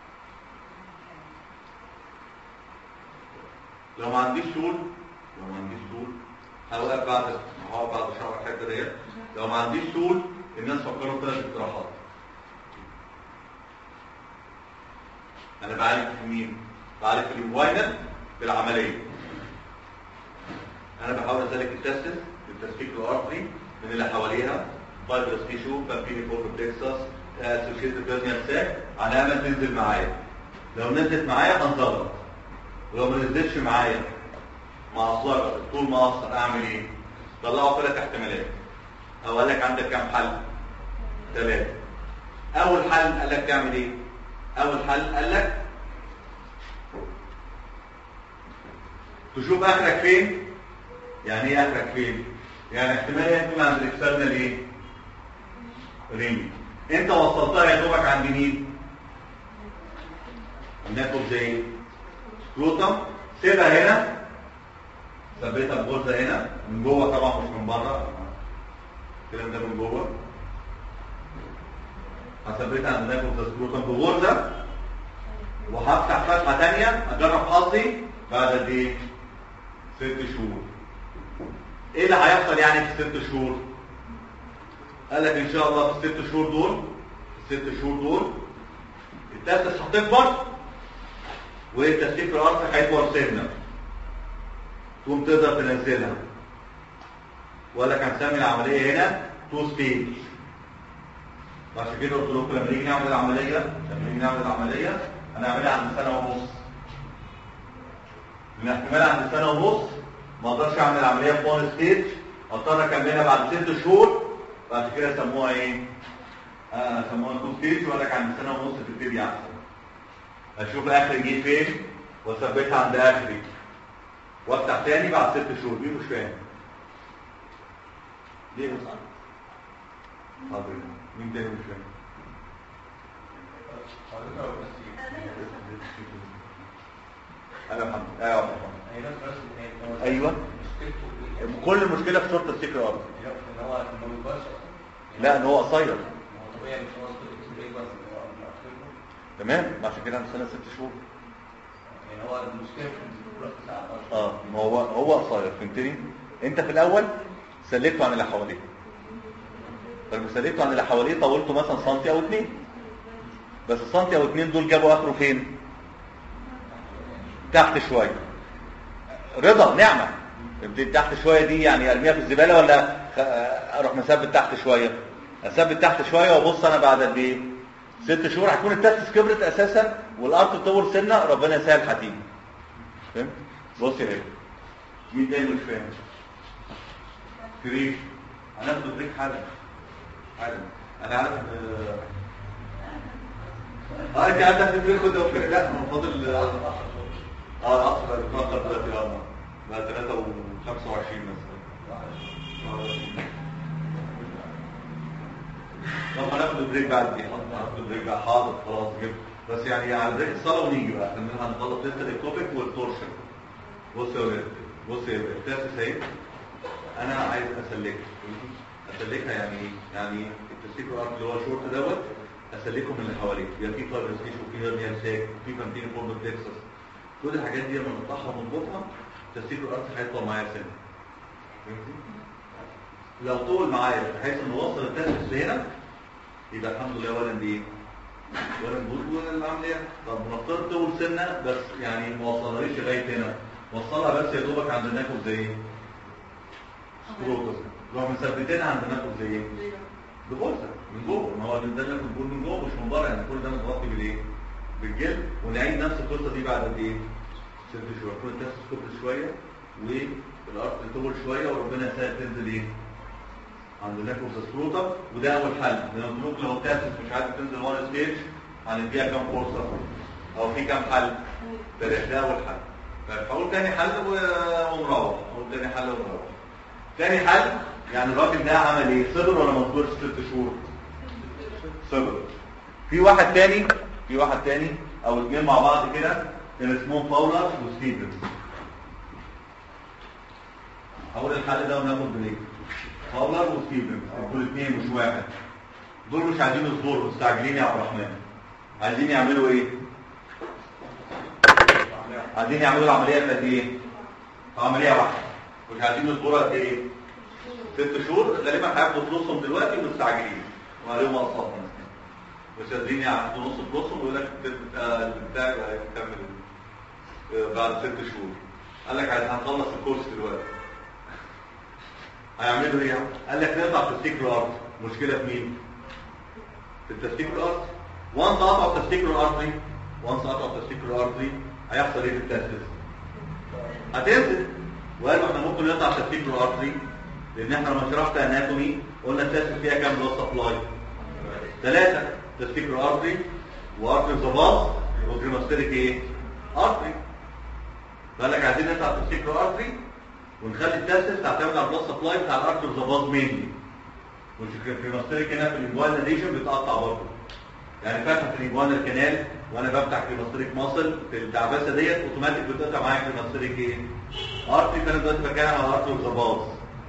لو ما عنديش طول لو ما عنديش طول هوقف بعد هقف بعد شرح الحته ديت لو ما عنديش طول الناس فكروا في ثلاث اقتراحات انا بعالج في مين بعالج في الانفاينل بالعمليه انا بحاول اسلك التستس بالتسليك الارتري من اللي حواليها فايبرس تيشو بامبيني فورم بلكسس اسوشيتد هيرنيا ساك على امل تنزل معايا لو نزلت معايا هنظبط ولو ما نزلتش معايا معصلك طول ما اقصر اعمل ايه طلعوا ثلاث احتمالات او قال لك عندك كام حل ثلاثه اول حل قال لك تعمل ايه اول حل قال لك تشوف اخرك فين يعني ايه اخرك فين يعني احتمال يكون عند الاكسترنال ايه رينج انت وصلتها يا دوبك عند مين ناخد زي سكروتم سيبها هنا ثبتها بغرزه هنا من جوه طبعا مش من بره الكلام ده من جوه هثبتها عند ناخد سكروتم بغرزه وهفتح فتحه ثانيه اجرب حظي بعد قد ايه؟ ست شهور ايه اللي هيحصل يعني في الست شهور؟ قال لك ان شاء الله في الست شهور دول الست شهور دول التاسس هتكبر والتسليك الارض هيكبر سنه تقوم تقدر تنزلها وقال لك هنسمي العمليه هنا تو ستيج عشان كده قلت لكم لما نيجي نعمل العمليه لما نيجي نعمل العمليه هنعملها عند سنه ونص من احتمال عند سنه ونص ما اقدرش اعمل العمليه في وان ستيج اضطر اكملها بعد ست شهور بعد كده سموها ايه؟ آه سموها تو ستيج وقال لك عند سنه ونص تبتدي احسن اشوف اخري جه فين واثبتها عند اخري وافتح تاني بعد ست شهور مين مش فاهم؟ ليه مش عارف؟ حاضر مين تاني مش فاهم؟ ايوه يا محمد ايوه يا محمد ايوه كل المشكله في شرط السكر ارض لا ان هو قصير تمام عشان كده عندنا سنه ست شهور يعني هو المشكله في الدكتور بتاع اه ما هو هو قصير فهمتني انت في الاول سلكته عن اللي حواليه فلما سلكته عن اللي حواليه طولته مثلا سنتي او اتنين بس السنتي او اتنين دول جابوا اخره فين تحت شويه رضا نعمه ابتدي تحت شويه دي يعني ارميها في الزباله ولا خ- اروح مثبت تحت شويه اثبت تحت شويه وابص انا بعد قد ايه ست شهور هتكون التستس كبرت اساسا والارض تطور سنه ربنا يسهل هتيجي فهمت بص يا هيك مين تاني مش فاهم كريم هناخد بريك حالا حالا انا عارف اه اه انت عندك بريك خد بريك لا هو فاضل اه اصلا اتفضل دلوقتي اه بقى 3 و 25 مثلا طب هناخد بريك بعد دي هناخد بريك بقى حاضر خلاص جبت بس يعني على بريك الصلاه ونيجي بقى عشان هنخلص لسه التوبيك والتورشن بص يا ولاد بص يا ولاد التاسس اهي انا عايز اسلكها اسلكها يعني ايه؟ يعني التسليك الارض اللي هو الشورت دوت اسلكه من اللي حواليه يبقى في فايبرس تيشو في هيرنيال ساك في كانتين فورم بلكسس كل الحاجات دي لما نطلعها ونظبطها تسليك الارض هيطلع معايا سنه فهمتي؟ لو طول معايا بحيث انه وصل التنفس لهنا يبقى الحمد لله ولا ايه ولا نبوظ ولا العمليه طب نفترض طول سنه بس يعني ما وصلهاش لغايه هنا وصلها بس يا دوبك عند ناكل زي ايه؟ سكروتس لو مثبتينها عند ناكل زي ايه؟ بغرزه من جوه ما هو ده اللي بنقول من جوه مش من بره يعني كل ده متغطي بالايه؟ بالجلد ونعيد نفس القصه دي بعد قد ايه؟ ست شهور كل التاسس كبر شويه والارض تطول شويه وربنا يسهل تنزل ايه؟ عند ناكل سكروتم وده اول حل لان الجلوك لو التاسس مش عارف تنزل وان ستيج هنديها كام فرصه؟ او في كام حل؟ ثلاثه ده اول حل طيب هقول تاني حل و- ومروح هقول تاني حل ومروح تاني حل يعني الراجل ده عمل ايه صبر ولا ما صبرش ست شهور صبر في واحد تاني في واحد تاني او اتنين مع بعض كده كان اسمهم باولا وستيفنز هقول الحل ده وناخد بريك باولا وستيفنز دول اتنين مش واحد دول مش عايزين يصبروا مستعجلين يا عبد الرحمن عايزين يعملوا ايه عايزين يعملوا العمليه في قد ايه في عمليه واحده مش عايزين يصبروا قد ايه ست شهور غالبا هياخدوا فلوسهم دلوقتي ومستعجلين وعليهم اقساط مش قادرين ياخدوا نص فلوسهم ويقول لك البتاع البتاع هيكمل آه، بعد ست شهور قال لك عايز هنخلص الكورس دلوقتي هيعملوا ايه؟ قال لك نقطع تستيك الارض مشكله في مين؟ في التستيك الارض وانس قطعوا التستيك الارضي وانس قطعوا التستيك الارضي هيحصل ايه في التستس؟ هتنزل وقالوا احنا ممكن نقطع التستيك الارضي لان احنا لما شرحت اناتومي قلنا التستس فيها كام بلس سبلاي؟ ثلاثه تستيك الارضي وارتري زباط وجريماستيريك ايه؟ ارتري فقال لك عايزين نقطع التستيك الارضي ونخلي التستس تعتمد على البلس سبلاي بتاع الارتري زباط مينلي والجريماستيريك هنا في الانجوانا ديشن بيتقطع برضه يعني فتحه الانجوانا الكنال وانا بفتح كريماستريك ماسل في الدعبسه ديت اوتوماتيك بتقطع معايا كريماستريك ايه؟ ارتري فانا دلوقتي بتكلم على ارتري زباط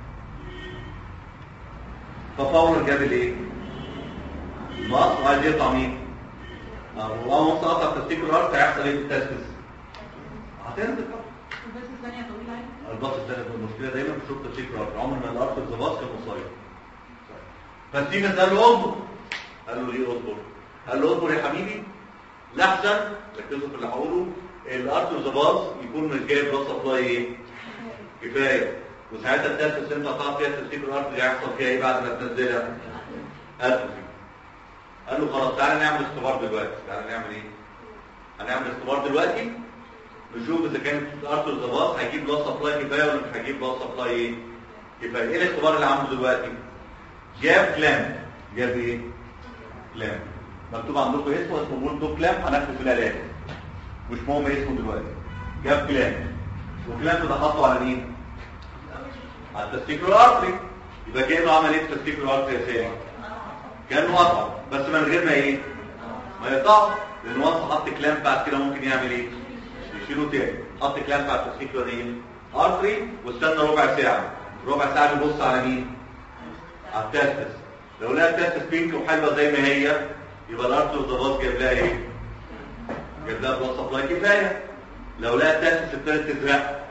ففور جاب الايه؟ مصر وعايز يقطع مين؟ اه هو مصر قطع تستيك الارض هيحصل ايه في التستس؟ هتنزل طبعا بس الثانية طويلة يعني الباص الثاني المشكله دايما في شرطه التستيك الارض عمر ما الارض الزباط كان قصير فستيفن قال له اصبر قال له ليه اصبر؟ قال له اصبر يا حبيبي لاحسن ركزوا في اللي هقوله الارض الزباط يكون مش جايب بلس سبلاي ايه؟ كفايه وساعتها التستس انت قطعت فيها تستيك الارض دي هيحصل فيها ايه بعد ما تنزلها؟ اتروفي قال له خلاص تعالى نعمل اختبار دلوقتي تعالى نعمل ايه هنعمل اختبار دلوقتي نشوف اذا كانت ارتر زباط هيجيب بلس سبلاي كفايه ولا مش هيجيب بلس سبلاي ايه كفايه ايه الاختبار اللي عامله دلوقتي جاب كلام جاب ايه كلام مكتوب عندكم اسمه اسمه بولدو كلام هناخده في العلاج مش مهم اسمه دلوقتي جاب كلام وكلام ده حطه على مين على التستيكولار ارتري يبقى كانه عمل ايه في التستيكولار ارتري يا سامي كانه قطع بس من غير ما ايه ما يقطع لان وانس حط كلام بعد كده ممكن يعمل ايه يشيله تاني حط كلام بعد التسكيكه دي ارتري واستنى ربع ساعه ربع ساعه بيبص على مين على التستس لو لقى التستس بينك وحلوه زي ما هي يبقى الارتري والضغط جاب لها ايه جاب لها بلس سبلاي كفايه لو لقى التستس ابتدت تزرق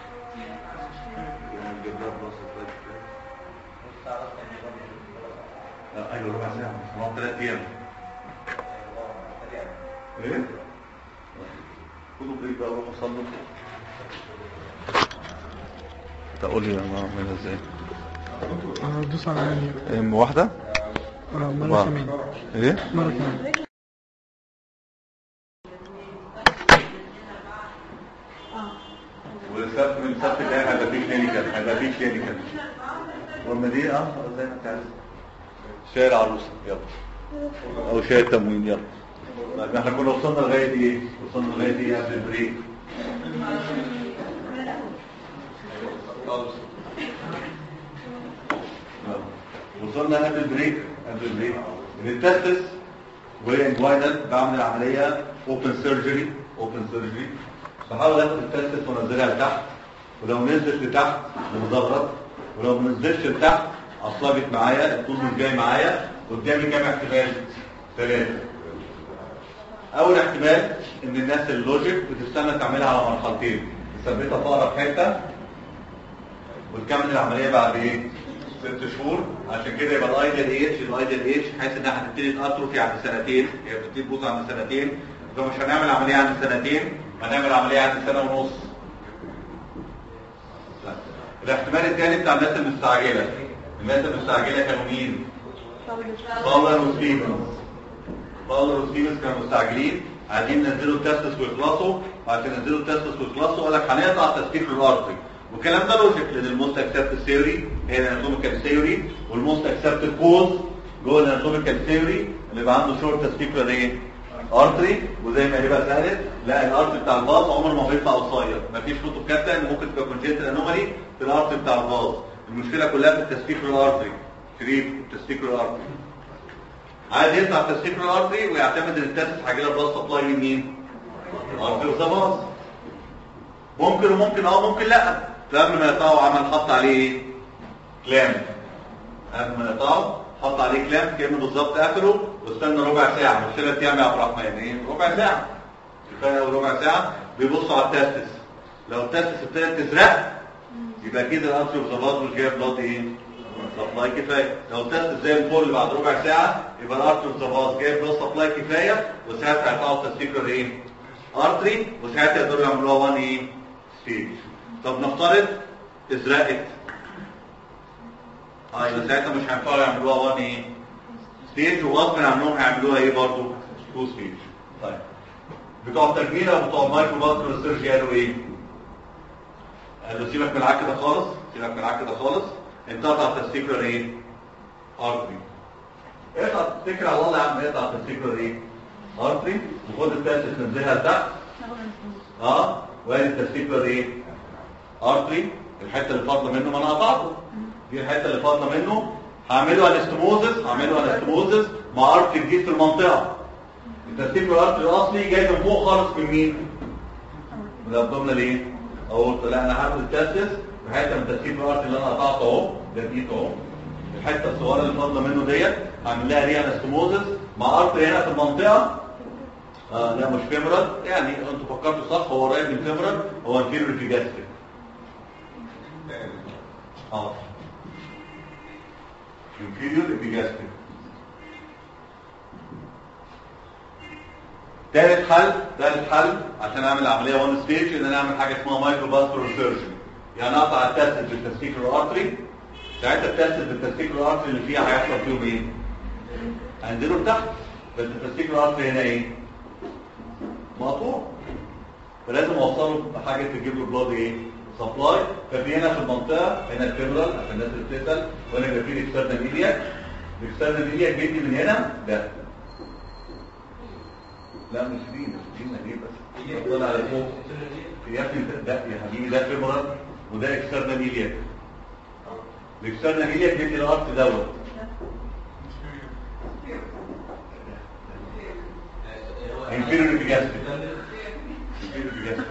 يعني جاب لها بلس سبلاي كفايه لا، ايوه ربع ساعه مش هنقعد ثلاث ايام ايه؟ خدوا بريك بقى وروحوا صلوا تقول لي انا اعملها ازاي؟ اه دوس على منيو ام واحده؟ اه مرة بعض. كمان ايه؟ مرة كمان والسبت من السبت الجاي هيبقى فيه كلينيكال هيبقى فيه كلينيكال واما دي اه زي ما انت عايز شاي العروسه يلا او شاي التموين يلا طيب احنا كنا وصلنا لغايه ايه؟ وصلنا لغايه ايه قبل البريك؟ يلا. وصلنا قبل البريك قبل البريك ان التستس والانجوينال بعمل عمليه اوبن سيرجري اوبن سيرجري بحاول اخد التستس وانزلها لتحت ولو نزلت لتحت بنضغط ولو ما نزلتش لتحت عصبت معايا الطول مش جاي معايا قدامي كام احتمال؟ ثلاثه اول احتمال ان الناس اللوجيك بتستنى تعملها على مرحلتين تثبتها في اقرب حته وتكمل العمليه بعد ايه ست شهور عشان كده يبقى الايديال ايج الايديال ايج حيث انها هتبتدي تاتروفي عند سنتين هي بتبتدي تبوظ عند سنتين فمش هنعمل عمليه عند سنتين هنعمل عمليه عند سنه ونص لا. الاحتمال الثاني بتاع الناس المستعجله الناس المستعجله كانوا مين؟ باولر وستيفنز باولر وستيفنز كانوا مستعجلين عايزين ينزلوا التستس ويخلصوا عشان ينزلوا التستس ويخلصوا قال لك هنقطع تسكيك الارتري والكلام ده لوجيك لان الموست اكسبتد ثيوري هي الاناتوميكال ثيوري والموست اكسبتد كوز جوه الاناتوميكال ثيوري اللي يبقى عنده شورت تسكيكولار ايه؟ ارتري وزي ما هيبقى سالت لا الارتري بتاع الباص عمره ما بيطلع قصير مفيش فوتو كابتا ان ممكن تبقى كونجنتال انومالي في الارتري بتاع الباص المشكله كلها في التسكيكولار ارتري شريف التسكيكولار ارتري عايز يطلع التسكيكولار ارتري ويعتمد ان التاسس هيجي له باص سبلاي من مين؟ ارتري وسباص ممكن وممكن اه ممكن لا فقبل ما يقطعه عمل حط عليه ايه؟ كلام قبل ما يقطعه حط عليه كلام كانه بالظبط قفله واستنى ربع ساعه مش ثلاث ايام يا عبد الرحمن ايه ربع ساعه كفايه أوي ربع ساعه بيبصوا على التستس لو التستس ابتدت تزرق يبقى كده الارتري وظباط مش جايب بلاد ايه؟ سبلاي كفايه لو التستس زي الفل بعد ربع ساعه يبقى الارتري وظباط جايب بلاد سبلاي كفايه وساعتها هيقطعوا التستيكولار ايه؟ ارتري وساعتها يقدروا يعملوها 1 ايه؟ ستيج طب نفترض ازرقت اه يبقى ساعتها مش هينفعوا يعملوها 1 ايه ستيج وغصب عنهم هيعملوها ايه برضه 2 ستيج طيب بتوع التجميل او بتوع المايكرو باسكولار سيرجي قالوا ايه قالوا سيبك من العك ده خالص سيبك من العك ده خالص انت قطع التستيكولار ايه ارتري اقطع تفتكر على الله يا عم اقطع التستيكولار ايه ارتري وخد التاسس نزلها لتحت اه وادي التستيكولار ايه ارتري الحته اللي فاضله منه ما انا قطعته دي الحته اللي فاضله منه هعمله انستموزس هعمله انستموزس مع ارتري جديد في المنطقه التستيكولار ارتري الاصلي جاي من فوق خالص من مين من الابدومينال ايه اهو لا انا هاخد التاسس الحته من التستيكولار ارتري اللي انا قطعته اهو ده دي اهو الحته الصغيره اللي فاضله منه ديت هعمل لها ري انستموزس مع ارتري هنا في المنطقه آه لا مش فيمرال يعني انتوا فكرتوا صح هو قريب من فيمرال هو انفيريور في جاستريك اه انفيريور في جاستريك ثالث حل ثالث حل عشان اعمل عمليه وان ستيج ان انا اعمل حاجه اسمها مايكرو فاسكولار سيرجري يعني اقطع التاسس بالتستيكولار ارتري ساعتها التاسس بالتستيكولار ارتري اللي فيها هيحصل فيهم ايه؟ هينزلوا لتحت بس التستيكولار ارتري هنا ايه؟ مقطوع فلازم اوصله بحاجه تجيب له بلاد ايه سبلاي ففي هنا في المنطقه هنا الفيبرال عشان الناس اللي بتسال وهنا يبقى في الاكسترنال ميديا الاكسترنال ميديا بيدي من هنا ده لا مش دي مش دي ما دي بس طلع على فوق يا ابني ده يا حبيبي ده فيبرال وده اكسترنال ميديا الاكسترنال ميديا بيدي الارت دوت inferior epigastric inferior epigastric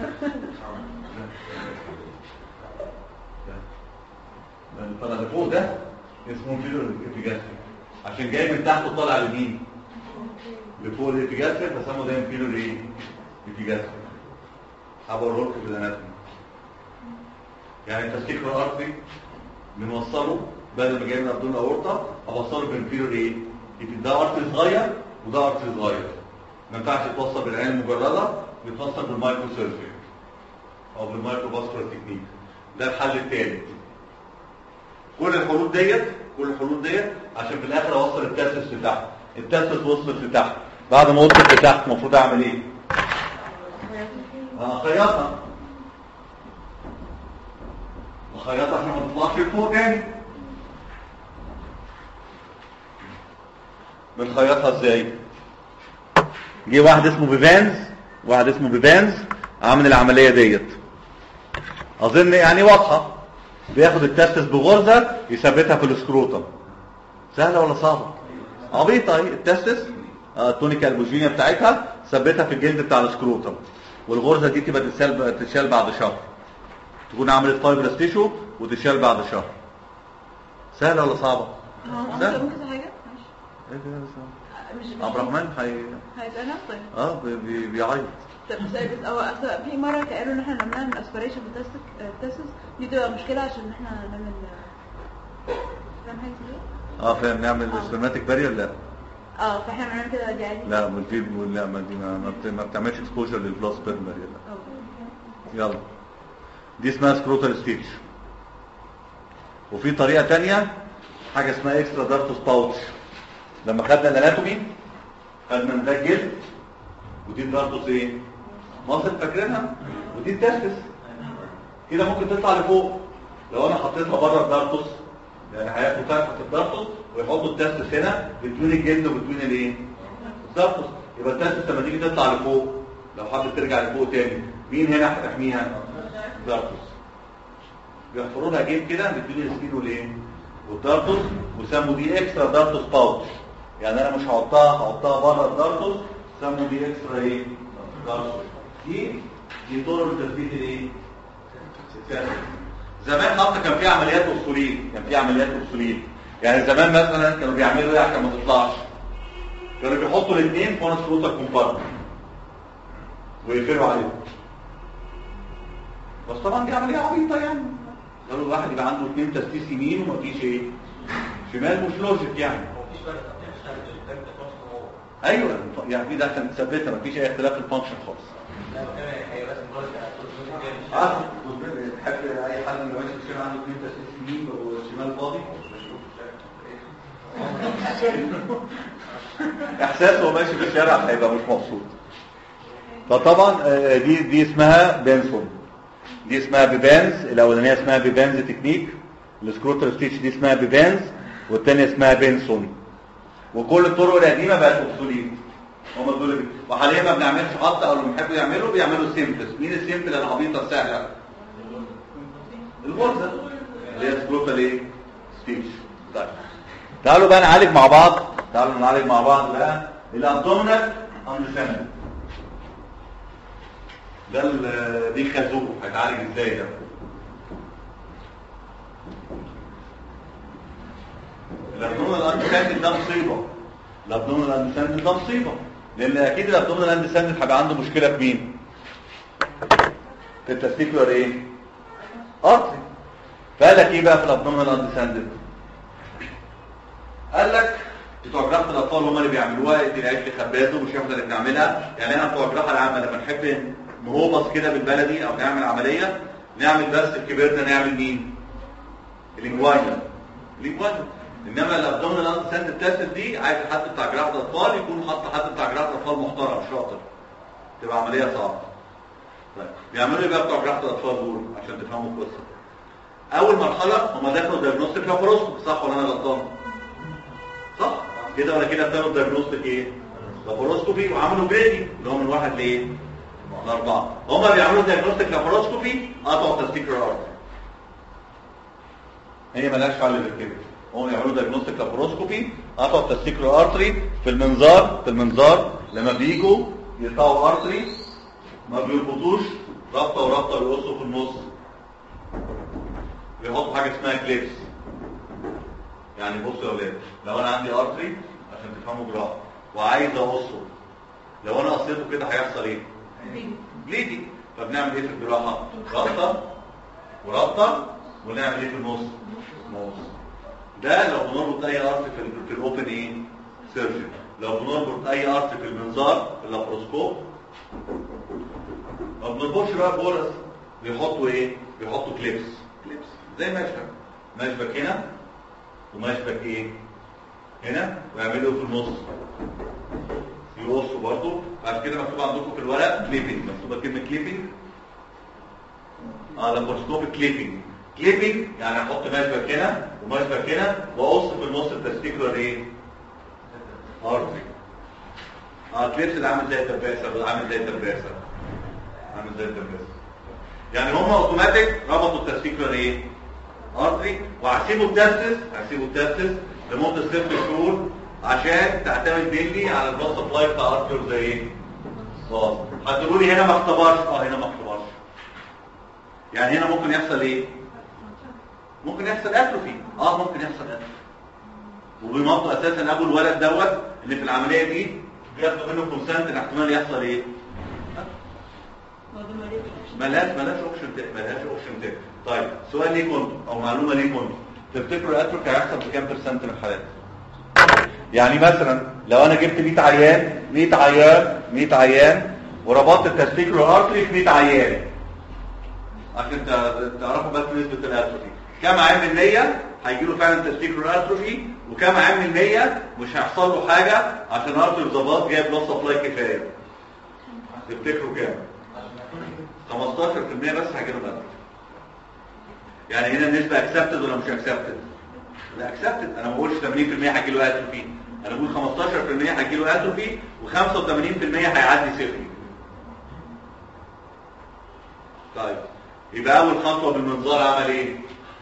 ده اللي طالع لفوق ده اسمه inferior epigastric عشان جاي من تحت وطالع لمين لفوق الابيجاستريك فسموا ده inferior ايه epigastric هبوريه لكم في الاناتومي يعني التستيكولار ارتري بنوصله بدل ما جاي من ابدون الاورطه اوصله بانفيريور ايه ده ارتري صغير وده ارتري صغير ما ينفعش يتوصل بالعين المجرده يتوصل بالمايكرو سيرجري او بالمايكرو فاسكولار تكنيك ده الحل الثالث كل الحلول ديت كل الحلول ديت عشان في الاخر اوصل التاسس لتحت التاسس وصلت لتحت بعد ما وصلت لتحت المفروض اعمل ايه اخيطها اخيطها عشان ما تطلعش لفوق تاني بنخيطها ازاي جه واحد اسمه بيفانز واحد اسمه بيفانز عامل العمليه ديت اظن يعني واضحه بياخد التستس بغرزه يثبتها في السكروتم سهله ولا صعبه عبيطه اهي التستس آه، التونيكا البوجينيا بتاعتها ثبتها في الجلد بتاع السكروتم والغرزه دي تبقى تتشال تتشال بعد شهر تكون عملت فايبرس تيشو وتتشال بعد شهر سهله ولا صعبه ممكن سهلة. ممكن حاجه ماشي ايه ده يا أستاذ؟ مش عبد الرحمن هي هيبقى نفسك اه بي- بي- بيعيط طب بس بس هو أصل في مرة قالوا ان احنا نعملها من اسبريشن تيستس دي تبقى مشكلة عشان احنا نعمل فاهم حاجة زي كده؟ اه فاهم نعمل سبرماتيك بارير لا اه فاحنا بنعمل كده دي عادي لا من في لا ما دي ما, ما بت- ما بتعملش اكسبوجر للبلاس بيرن بارير لا أو. يلا دي اسمها سكروتال ستيتش وفي طريقة تانية حاجة اسمها اكسترا دارتوس باوتش لما خدنا الاناتومي خدنا ان ده الجلد ودي الدارتوس ايه مصر فاكرينها ودي التستس كده ممكن تطلع لفوق لو انا حطيتها بره الدارتوس يعني هياخدوا فتحة الدارتوس ويحطوا التستس هنا بين الجلد وبين الايه الدارتوس يبقى التستس لما تيجي تطلع لفوق لو حابب ترجع لفوق تاني مين هنا هتحميها دارتوس بيحفروا لها جيب كده بين السكين والايه والدارتوس وسموا دي اكسترا دارتوس باوتش يعني انا مش هحطها هحطها بره الدارتوس سموا دي اكسترا ايه دارتوس دي دي طرق لتثبيت الايه الكسر. زمان حتى كان في عمليات اصوليه كان في عمليات اصوليه يعني زمان مثلا كانوا بيعملوا ايه عشان ما تطلعش كانوا بيحطوا الاثنين في نفس روتا كومبارتمنت ويقفلوا عليهم بس طبعا دي عمليه عبيطه يعني قالوا الواحد يبقى عنده اثنين تسديس يمين ومفيش ايه شمال مش لوجيك يعني مفيش فرق طب تشتغل الدم ده فرصة هو ايوه يعني في ده عشان تثبتها مفيش اي اختلاف في الفانكشن خالص لا كان هيبقى اسم درجة اه تحب اي حد اللي ماشي كده عنده اثنين تسديس يمين والشمال فاضي احساسه وهو ماشي في الشارع هيبقى مش مبسوط فطبعا آه، دي دي اسمها بنسون دي اسمها بيبانز الاولانيه اسمها بيبانز تكنيك السكروتر ستيتش دي اسمها بيبانز والثانيه اسمها بنسون وكل الطرق القديمه بقت اوبسوليت هم دول اللي- وحاليا ما بنعملش حتى او اللي بيحبوا يعملوا بيعملوا سيمبلس مين السيمبل العبيطه السهله الغرزه اللي هي سكروتال ايه ستيتش طيب تعالوا بقى نعالج مع بعض تعالوا نعالج مع بعض بقى الابدومينال اندسند ده ال- دي خازوق هيتعالج ازاي ده الابدومينال اندسند ده مصيبه الابدومينال اندسند ده مصيبه لان اكيد الابدومينال اندسند هيبقى عنده مشكله في مين في التستيكولار ايه ارتري فقال لك ايه بقى في الابدومينال اندسند قال لك بتوع جراحه الاطفال هم اللي بيعملوها دي العيش خبازه مش احنا اللي بنعملها يعني انا بتوع الجراحه العامه لما نحب نهوبص كده بالبلدي او نعمل عمليه نعمل بس الكبيرنا نعمل مين الانجواينا الانجواينا انما الابدومينال اند ساند التاسس دي عايز حد بتاع جراحه اطفال يكون حط حد بتاع جراحه اطفال محترم شاطر تبقى عمليه صعبه طيب بيعملوا ايه بقى بتوع جراحه الاطفال دول عشان تفهموا القصه اول مرحله هم دخلوا دايجنوستيك لاباروسكوب صح ولا انا غلطان صح كده ولا كده بتعملوا دايجنوستيك ايه لاباروسكوبي وعملوا جريدي اللي هو من واحد لايه لاربعه هم بيعملوا دايجنوستيك لاباروسكوبي قطعوا التستيكر ارتري هي ملهاش حل غير كده هم يعملوا دايجنوستيك لاباروسكوبي قطعوا التستيكر ارتري في المنظار في المنظار لما بيجوا يقطعوا ارتري ما بيربطوش رابطه ورابطه بيقصوا في النص بيحطوا حاجه اسمها كليبس يعني بصوا يا اولاد لو انا عندي ارتري عشان تفهموا جراحه وعايز اقصه لو انا قصيته كده هيحصل ايه بليدنج فبنعمل ايه في الجراحه رابطه ورابطه ونعمل ايه في النص نص ده لو بنربط اي ارت في, ال- في الاوبن ايه سيرجن لو بنربط اي ارت في المنظار في اللابروسكوب ما بنربطش بقى بولس بيحطوا ايه بيحطوا كليبس كليبس زي مشبك مشبك هنا ومشبك ايه هنا ويعملوا في النص يقصوا برضه بعد كده مكتوب عندكم في الورق كليبنج مكتوبه كلمه كليبنج اه لابروسكوب كليبنج كليبنج يعني احط مشبك هنا ومشبك هنا واقص في النص التستيكولار ايه ارتري اه كليبس ده عامل زي الدباسه عامل زي الدباسه عامل زي الدباسه يعني هم اوتوماتيك ربطوا التستيكولار ايه ارتري وهسيبوا التستس هسيبوا التستس لمده ست شهور عشان تعتمد بيلي على البلس سبلاي بتاع ارتر زي ايه خلاص هتقولوا لي هنا ما اختبرش اه هنا ما اختبرش يعني هنا ممكن يحصل ايه ممكن يحصل اتروفي اه ممكن يحصل اتروفي وبيمضوا اساسا ابو الولد دوت اللي في العمليه دي بياخدوا منه كونسنت ان احتمال يحصل ايه؟ هو ده مريض ملهاش ملهاش اوبشن تاني ملهاش اوبشن تاني طيب سؤال ليكم انتوا او معلومه ليكم انتوا تفتكروا الاتروك هيحصل في كام برسنت من الحالات؟ يعني مثلا لو انا جبت 100 عيان 100 عيان 100 عيان وربطت التستيكولار ارتري في 100 عيان عشان تع- تعرفوا بس نسبه الاتروفي كم عام من 100 هيجي له فعلا تستيكولار اتروفي وكم عام من 100 مش هيحصل له حاجه عشان ارتري ظباط جايب بلس سبلاي كفايه تفتكروا كام 15% بس هيجي له الاتروفي يعني هنا النسبه اكسبتد ولا مش اكسبتد لا اكسبتد انا ما بقولش 80% هيجي له اتروفي انا بقول 15% هيجي له اتروفي و85% هيعدي صفري طيب يبقى اول خطوه بالمنظار عمل ايه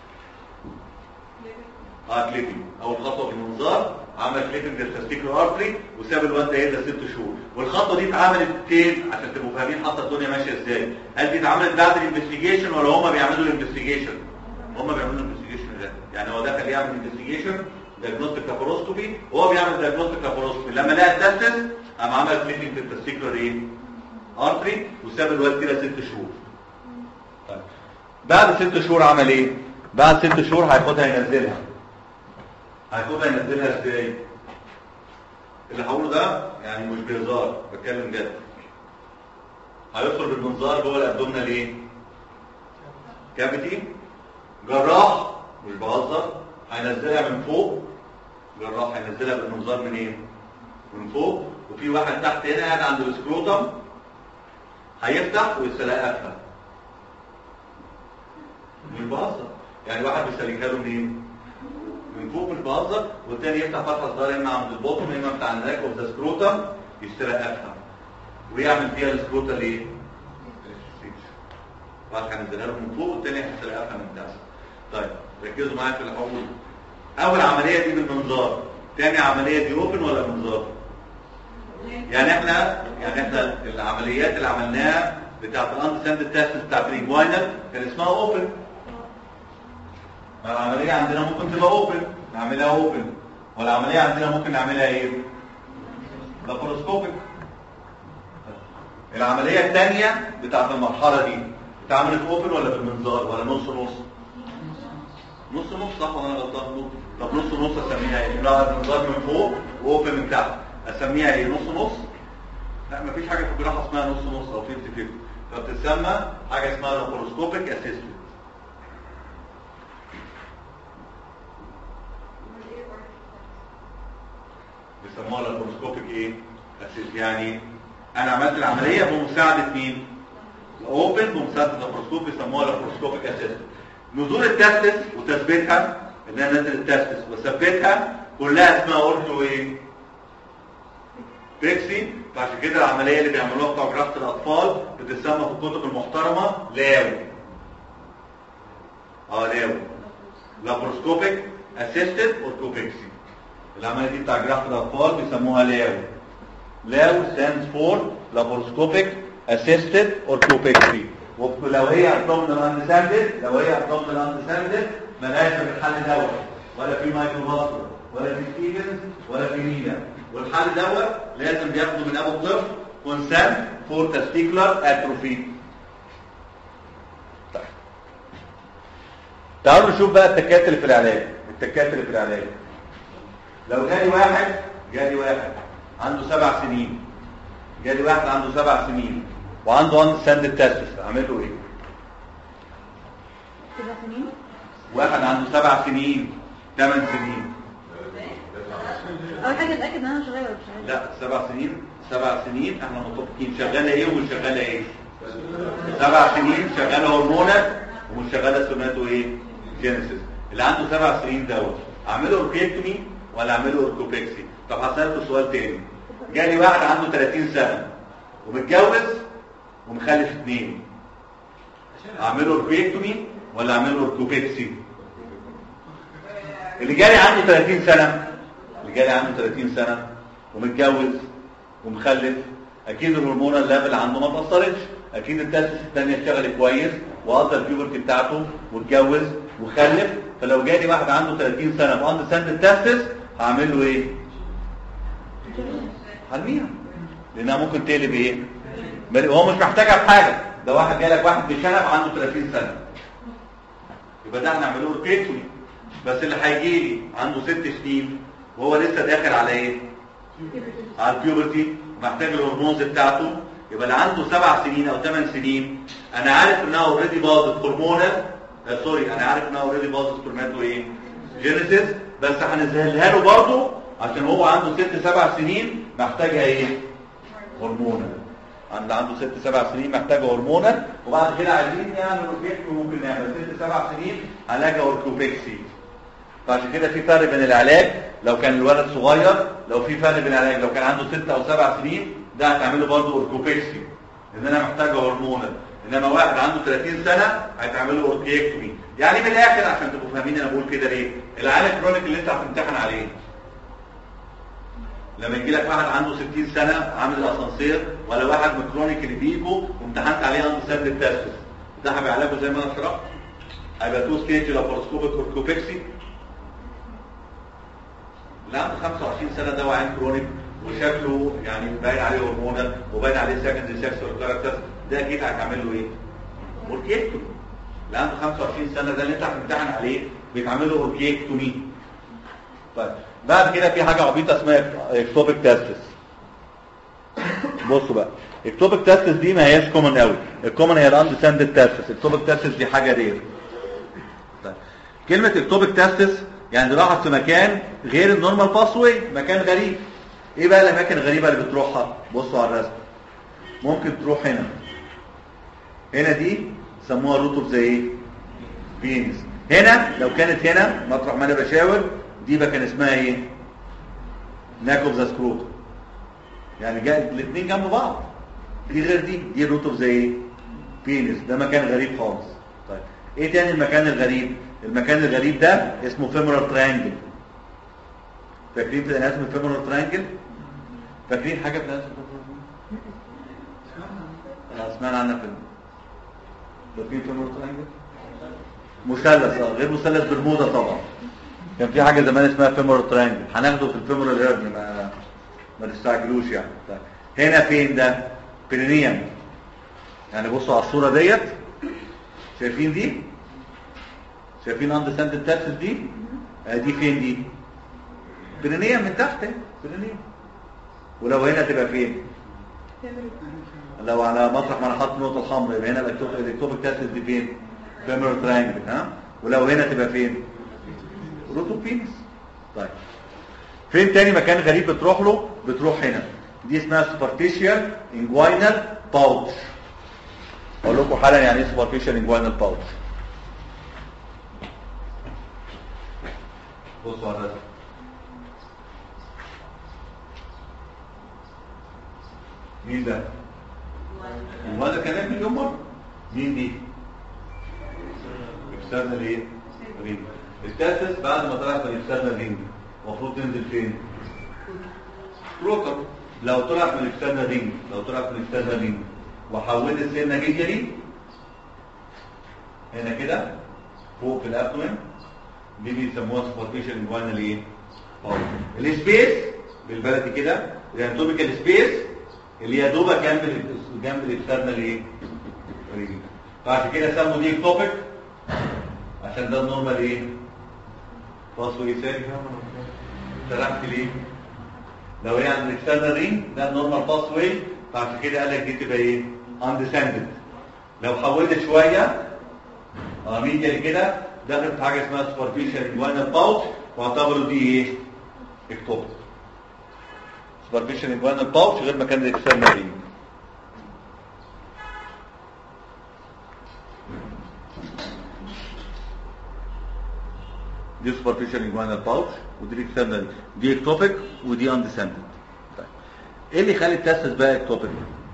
اه كليبنج اول خطوه بالمنظار عمل كليبنج للتستيكولار ارتري وساب الواد ده يهدى ست شهور والخطوه دي اتعملت فين عشان تبقوا فاهمين حتى الدنيا ماشيه ازاي هل دي اتعملت بعد الانفستيجيشن ولا هما بيعملوا الانفستيجيشن هما بيعملوا الانفستيجيشن ده يعني هو دخل يعمل انفستيجيشن دايجنوستيك لاباروسكوبي وهو بيعمل دايجنوستيك لاباروسكوبي لما لقى التستس قام عمل كليبنج في التستيكولار ايه ارتري وساب الواد كده ست شهور طيب. بعد ست شهور عمل ايه بعد ست شهور هياخدها ينزلها هياخدها ينزلها ازاي اللي هقوله ده يعني مش بهزار بتكلم جد هيدخل بالمنظار جوه الابدومينال ايه كافيتي جراح مش بهزر هينزلها من فوق جراح هينزلها بالمنظار من ايه من فوق وفي واحد تحت هنا قاعد عند السكروتم هيفتح ويسلقها مش بهزر يعني واحد بيسلكها له منين من فوق مش بهزر والتاني يفتح فتحه صغيره اما عند البطن اما بتاع الناك اوف ذا سكروتم يسترقفها ويعمل فيها السكروتا ليه؟ واحد هنزلها له من فوق والتاني هيسترقفها من تحت طيب ركزوا معايا في اللي هقوله اول عمليه دي بالمنظار تاني عمليه دي اوبن ولا منظار؟ يعني احنا يعني احنا العمليات اللي عملناها بتاعت الاند ساند تيست بتاعت الانجوينال كان اسمها اوبن العمليه عندنا ممكن تبقى اوبن نعملها اوبن والعمليه عندنا ممكن نعملها ايه لاباروسكوبيك العمليه الثانيه بتاعت المرحله دي اتعملت اوبن ولا بالمنظار ولا نص نص نص نص صح ولا انا غلطان طب نص نص اسميها ايه لا المنظار من فوق واوبن من تحت اسميها ايه نص نص لا مفيش حاجه في الجراحه اسمها نص نص او 50 50 فبتسمى حاجه اسمها لاباروسكوبيك اسيستنت بيسموها لاباروسكوبيك ايه اسيست يعني انا عملت العمليه بمساعده مين الاوبن بمساعده اللاباروسكوب بيسموها لاباروسكوبيك اسيست نزول التستس وتثبيتها ان انا انزل التستس واثبتها كلها اسمها اورتو ايه بيكسي فعشان كده العمليه اللي بيعملوها بتوع جراحه الاطفال بتسمى في الكتب المحترمه لاو اه لاو لاباروسكوبيك اسيستد اورتوبيكسي العمليه دي بتاع جراحه الاطفال بيسموها لاو لاو stands for laparoscopic assisted orthopexy ولو هي abdominal undescended لو هي abdominal undescended ملهاش في الحل دوت ولا في مايكروفاسكولار ولا في ستيفنز ولا في مينا والحل دوت لازم بياخده من ابو الطفل consent for testicular atrophy طيب. تعالوا نشوف بقى التكات اللي في العلاج التكات اللي في العلاج لو جالي واحد جالي واحد عنده سبع سنين جالي واحد عنده سبع سنين وعنده اند ساند تيستس اعمل له ايه سبع سنين واحد عنده سبع سنين ثمان سنين اول حاجه اتاكد ان انا شغاله ولا مش شغاله لا سبع سنين سبع سنين احنا متفقين شغاله ايه ومش شغاله ايه سبع سنين شغاله هرمونات ومش شغاله سوماتو ايه جينيسيس اللي عنده سبع سنين دوت اعمله اوركيكتومي ولا اعمله اوركوبكسي طب هسألكوا سؤال تاني جالي واحد عنده 30 سنه ومتجوز ومخلف اثنين اعمله اوركيكتومي ولا اعمله اوركوبكسي اللي جالي عنده 30 سنه اللي جالي عنده 30 سنه ومتجوز ومخلف اكيد الهرمونال ليفل عنده ما اتاثرتش اكيد التاسس الثانيه اشتغلت كويس وقضى البيوبرتي بتاعته واتجوز وخلف فلو جالي واحد عنده 30 سنه وعنده سند التاسس اعمل له ايه هرميها لانها ممكن تقلب ايه بل هو مش محتاجها في حاجه ده واحد جاي لك واحد بشنب عنده 30 سنه يبقى ده هنعمله له كيتوني بس اللي هيجي لي عنده ست سنين وهو لسه داخل على ايه على البيوبرتي محتاج الهرمونز بتاعته يبقى اللي عنده سبع سنين او ثمان سنين انا عارف انها اوريدي باظت هرمونال آه سوري انا عارف انها اوريدي باظت سبرماتو ايه جينيسيس بس هنزلها له برضه عشان هو عنده ست سبع سنين محتاجها ايه هرمونال عند عنده ست سبع سنين محتاجه هرمونال وبعد كده عايزين نعمل اوركيكتو ممكن نعمل ست سبع سنين علاج اوركوبيكسي فعشان كده في فرق بين العلاج لو كان الولد صغير لو في فرق بين العلاج لو كان عنده ست او سبع سنين ده هتعمله برضه اوركوبيكسي لان انا محتاجه هرمونال انما واحد عنده 30 سنه هيتعمل له اوركيكتومي يعني من الاخر عشان تبقوا فاهمين انا بقول كده ليه العلاج كرونيك اللي انت هتمتحن عليه لما يجي لك واحد عنده 60 سنه عامل الاسانسير ولا واحد من كرونيك اللي بيجوا وامتحنت عليه عنده سد التاسس ده هيبقى علاجه زي ما انا شرحت هيبقى تو ستيج لاباروسكوبيك اوركوبيكسي اللي عنده 25 سنه ده وعين كرونيك وشكله يعني باين عليه هرمونال وباين عليه سكندري سكسوال كاركترز ده اكيد هتعمل له ايه؟ اوركيكتومي اللي عنده 25 سنه ده اللي انت هتمتحن عليه بيتعمل له اوركيكتومي طيب بعد كده في حاجه عبيطه اسمها اكتوبيك تاستس بصوا بقى اكتوبيك تاستس دي ما هياش كومن قوي الكومن هي الاندساندد تاستس اكتوبيك تاستس دي حاجه رير طيب كلمه اكتوبيك تاستس يعني راحت في مكان غير النورمال باسوي مكان غريب ايه بقى الاماكن الغريبه اللي بتروحها بصوا على الرسم ممكن تروح هنا هنا دي سموها روتوب زي ايه بينس هنا لو كانت هنا مطرح ما انا بشاور دي بقى كان اسمها ايه ناك اوف ذا سكروت يعني جاء الاثنين جنب بعض دي غير دي دي روتوب زي ايه بينس ده مكان غريب خالص طيب ايه تاني المكان الغريب المكان الغريب ده اسمه فيمورال تريانجل فاكرين في الاناتومي فيمورال تريانجل فاكرين حاجه في الاناتومي اه سمعنا عنها في فاكرين فيمورال تريانجل مثلث اه غير مثلث برمودا طبعا كان في حاجه زمان اسمها فيمورال تريانجل هناخده في الفيمورال هيرن ما ما تستعجلوش يعني طيب. هنا فين ده بيرينيوم يعني بصوا على الصوره ديت شايفين دي شايفين اند ساند تابس دي آه دي فين دي بيرينيوم من تحت بيرينيوم ولو هنا تبقى فين لو على مطرح ما انا حاطط النقطه الحمراء يبقى هنا الاكتوبيك تاسس دي فين فيمورال تريانجل ها ولو هنا تبقى فين روتوبينس طيب فين تاني مكان غريب بتروح له بتروح هنا دي اسمها سوبرفيشال انجوينال باوتش اقول لكم حالا يعني ايه سوبرفيشال انجوينال باوتش بصوا على الرسم مين ده؟ وهذا كلام مليون مرة مين دي؟ اكسترنال ايه؟ رينج التاسس بعد ما طلعت من الاكسترنال رينج المفروض تنزل فين؟ روتر لو طلعت من الاكسترنال رينج لو طلعت من الاكسترنال رينج وحولت السنه ميديالي هنا كده فوق في الابدومين دي بيسموها سوبرفيشال انجوينال ايه؟ اه السبيس بالبلدي كده الاناتوميكال سبيس اللي هي دوبك جنب ال- جنب الاكسترنال ايه؟ رينج فعشان كده سموا دي توبيك عشان ده النورمال ايه؟ فاصل يساري سرحت ليه؟ لو هي عند الاكسترنال رينج ده النورمال باس واي فعشان كده قال لك دي تبقى ايه؟ اندسندد لو حولت شويه اه ميديا كده دخلت في حاجه اسمها سوبرفيشال انجوينال باوتش واعتبروا دي ايه؟ اكتوبر سوبرفيشال انجوينال باوتش غير مكان الاكسترنال رينج دي سوبرفيشال انجوينال باوتش ودي الاكسترنال دي اكتوبيك ودي اندسندد طيب ايه اللي يخلي التاسس بقى اكتوبيك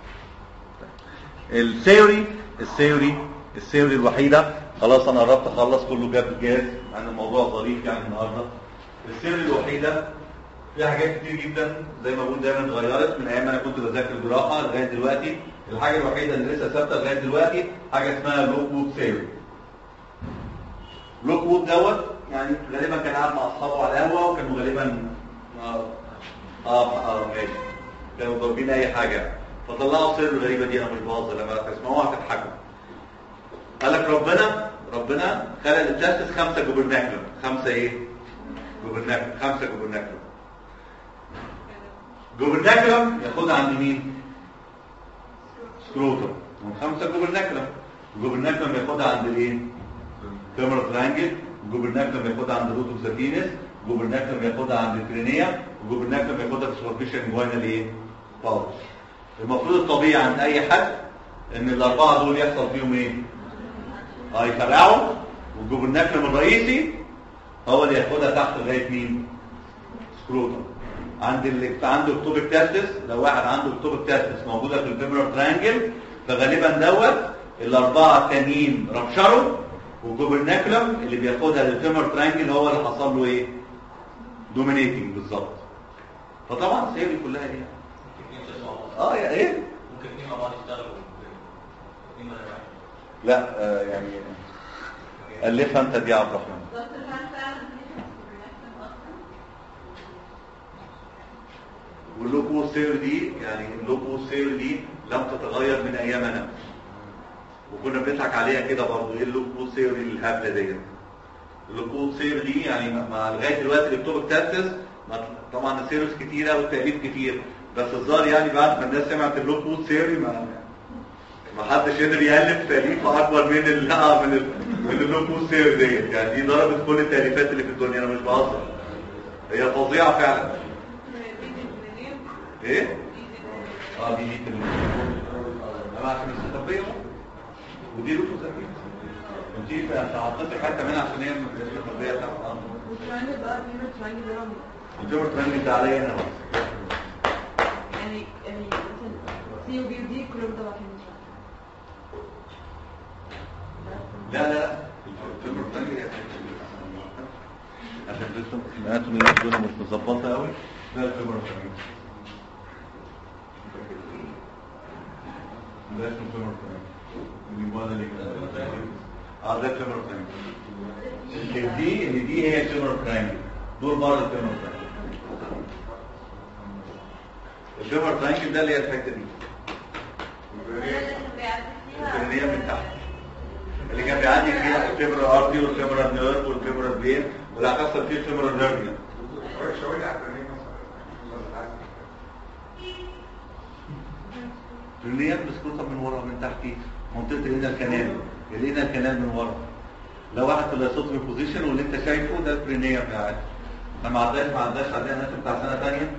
طيب. الثيوري الثيوري الثيوري الوحيده خلاص انا قربت اخلص كله جاب الجاز عن الموضوع ظريف يعني النهارده الثيوري الوحيده فيها حاجات كتير جدا زي ما بقول دايما اتغيرت من ايام ما انا كنت بذاكر جراحه لغايه دلوقتي الحاجه الوحيده اللي لسه ثابته لغايه دلوقتي حاجه اسمها لوك وود ثيوري لوك وود دوت يعني غالبا كان قاعد مع اصحابه على القهوه وكانوا غالبا اه اه اه ماشي كانوا ضاربين اي حاجه فطلعوا السر الغريبه دي انا مش بهزر لما تسمعوها هتضحكوا قال لك ربنا ربنا خلق التستس خمسه جوبرناكلم خمسه ايه؟ جوبرناكلم خمسه جوبرناكلم جوبرناكلم ياخدها عند مين؟ سكروتم من خمسه جوبرناكلم جوبرناكلم ياخدها عند الايه؟ فيمورال ترانجل جوبرناكلم ياخدها عند روت اوف سافينس جوبرناكلم ياخدها عند الكرينيا وجوبرناكلم ياخدها في سوبرفيشن جوينال ايه؟ باوتش المفروض الطبيعي عند اي حد ان الاربعه دول يحصل فيهم ايه؟ اه يفرقعوا والجوبرناكلم الرئيسي هو اللي ياخدها تحت لغايه مين؟ سكروتم عند اللي عنده اكتوبيك تاستس لو واحد عنده اكتوبيك تاستس موجوده في الفيمورال ترانجل فغالبا دوت الاربعه التانيين ربشروا والجوبرناكلم اللي بياخدها للفيمورال ترانجل هو اللي حصل له ايه؟ دومينيتنج بالظبط فطبعا السير دي كلها ايه؟ ممكن اثنين تسمعوا اه يا ايه؟ ممكن اثنين مع بعض يشتغلوا اثنين ولا واحد لا آه يعني الفها انت دي يا عبد الرحمن ضغط الفعل فعلا في سوبرناكتم اصلا واللوكو سير دي يعني اللوكو سير دي لم تتغير من ايامنا وكنا بنضحك عليها كده برضه ايه اللوكو سير الهبله ديت اللوكو سير دي يعني مع- مع لغايه دلوقتي الاكتوبك تاسس ما- طبعا السيرس كتيره والتاليف كتير بس الظاهر يعني بعد ما الناس سمعت اللوكو سير ما ما حدش قدر يالف تاليف اكبر من ال آه، من ال من اللوكو سير ديت يعني دي ضربت كل التاليفات اللي في الدنيا انا مش بهزر هي فظيعه فعلا ايه؟ اه دي دي انا عشان الستابيه ودي له تسابيح ودي انت حطيت حته منها عشان هي الستابيه بتاعت الارض والترانجل بقى في ترانجل بيراميد الجبر ترانجل ده عليا انا بس يعني يعني مثلا سي وبي ودي كلهم تبع كلمة لا لا لا الجبر ترانجل يا عشان لسه الاناتومي دول مش مظبطه قوي ده الجبر ترانجل ده اسمه الجبر ترانجل اللي بوانا اللي اه ده الجبر ترانجل اللي دي اللي دي هي الجبر ترانجل دول بره الجبر ترانجل الجبر ترانجل ده اللي هي الحته دي الكرنيه من تحت اللي كان بيعدي فيها الفيبرا ارتي والفيبرا نيرف والفيبرا بلين واللي هتحصل فيه الفيبرا نيرفيا الكرنيه بسكوتها من ورا من تحت منطقه الانال كانال الانال كانال من ورا لو واحد في الاسوتومي بوزيشن واللي انت شايفه ده الكرنيه بتاعت احنا ما عداش ما عداش علينا الناس بتاع سنه ثانيه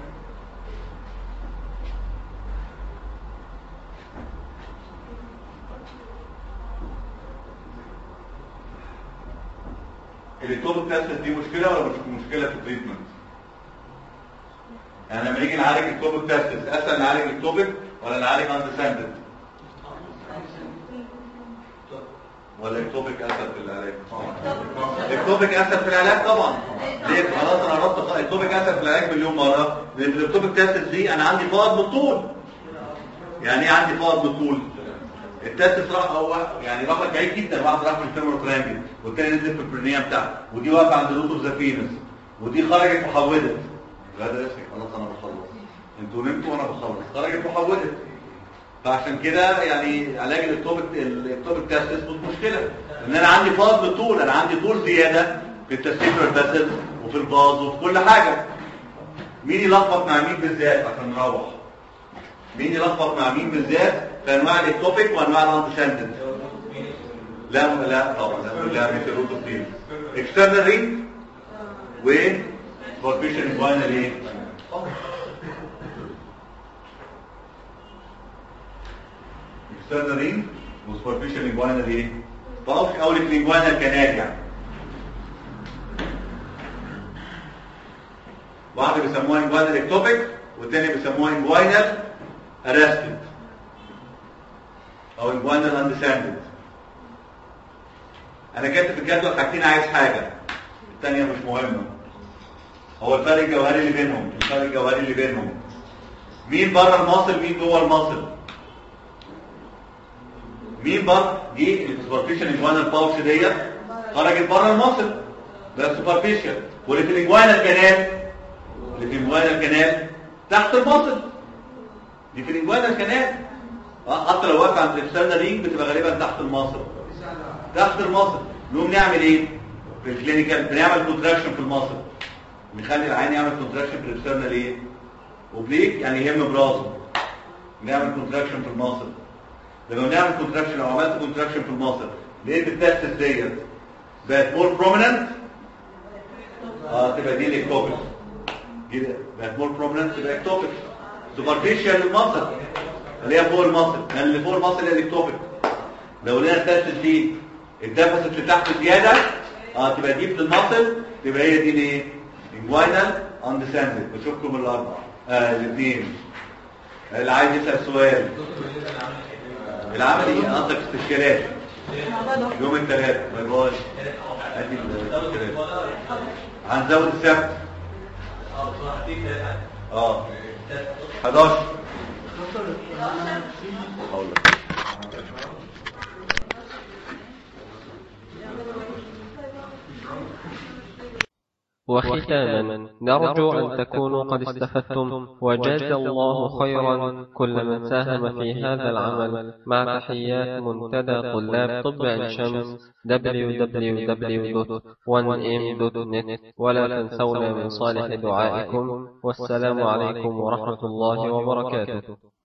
التوبك تاسس دي مشكله ولا مش مشكله في التريتمنت يعني لما نيجي نعالج التوبك تاسس اسهل نعالج التوبك ولا نعالج اندساندد ولا التوبك اسهل في العلاج التوبك اسهل في العلاج طبعا ليه خلاص انا ربطت التوبك اسهل في العلاج مليون مره لان التوبك تاسس دي انا عندي فائض بالطول يعني ايه عندي فائض بالطول التاسس راح هو يعني راح بعيد جدا واحد راح من الفيمور ترانجل والتاني نزل في البرنيه بتاعته ودي واقفه عند لوتو زافينس ودي خرجت وحودت غدا اسمك خلاص انا بخلص انتوا نمتوا وانا بخلص خرجت وحودت فعشان كده يعني علاج الاكتوبك الاكتوبك تاسس مش مشكله ان انا عندي فاض بالطول انا عندي طول زياده في التستيكولار فاسل وفي الباز وفي كل حاجه مين يلخبط مع مين بالذات عشان نروح مين يلخبط مع مين بالذات في انواع الاكتوبيك وانواع الانتشاندد لا لا طبعا لا كلها مثل روتوفيل اكسترنال رينج و سبورفيشن انجوينال ايه اكسترنال رينج وسبورفيشن انجوينال ايه طبعا او الانجوينال كانال يعني واحده بيسموها انجوينال اكتوبيك والتاني بيسموها انجوينال arrested او inguinal undescended انا كاتب في الجدول حاجتين عايز حاجه الثانيه مش مهمه هو الفرق الجوهري اللي بينهم الفرق الجوهري اللي بينهم مين بره المصل مين جوه المصل مين بره دي السوبرفيشال انجوانال باوتش ديت خرجت بره المصل ده السوبرفيشال واللي في الانجوانال كانال اللي في انجوانا كانال تحت المصل دي في الانجوانا كانال اه حتى لو واقف عند الاكسترنال رينج بتبقى غالبا تحت المصل تحت المصل نقوم نعمل ايه في الكلينيكال بنعمل كونتراكشن في المصل نخلي العين يعمل كونتراكشن في الاكسترنال ايه اوبليك يعني يهم براسه نعمل كونتراكشن في المصل لما بنعمل كونتراكشن لو عملت كونتراكشن في المصل لقيت التستس ديت بقت مور بروميننت اه تبقى دي الاكتوبيك كده بقت مور بروميننت تبقى اكتوبيك سوبرفيشال المصل اللي هي فوق المصل لان اللي فوق المصل هي الاكتوبيك لو لقينا التستس دي الدفست اللي تحت زياده اه تبقى دي في المصل تبقى هي دي الايه انجوينال اندسندد بشوفكم الاربعه آه الاثنين اللي عايز يسال سؤال العملي قصدك استشكالات يوم الثلاث باي باي ادي الاستشكالات هنزود السبت اه 11 هقول لك وختاما نرجو أن تكونوا قد استفدتم وجاز الله خيرا كل من ساهم في هذا العمل مع تحيات منتدى طلاب طب عين شمس www.1m.net ولا تنسونا من صالح دعائكم والسلام عليكم ورحمة الله وبركاته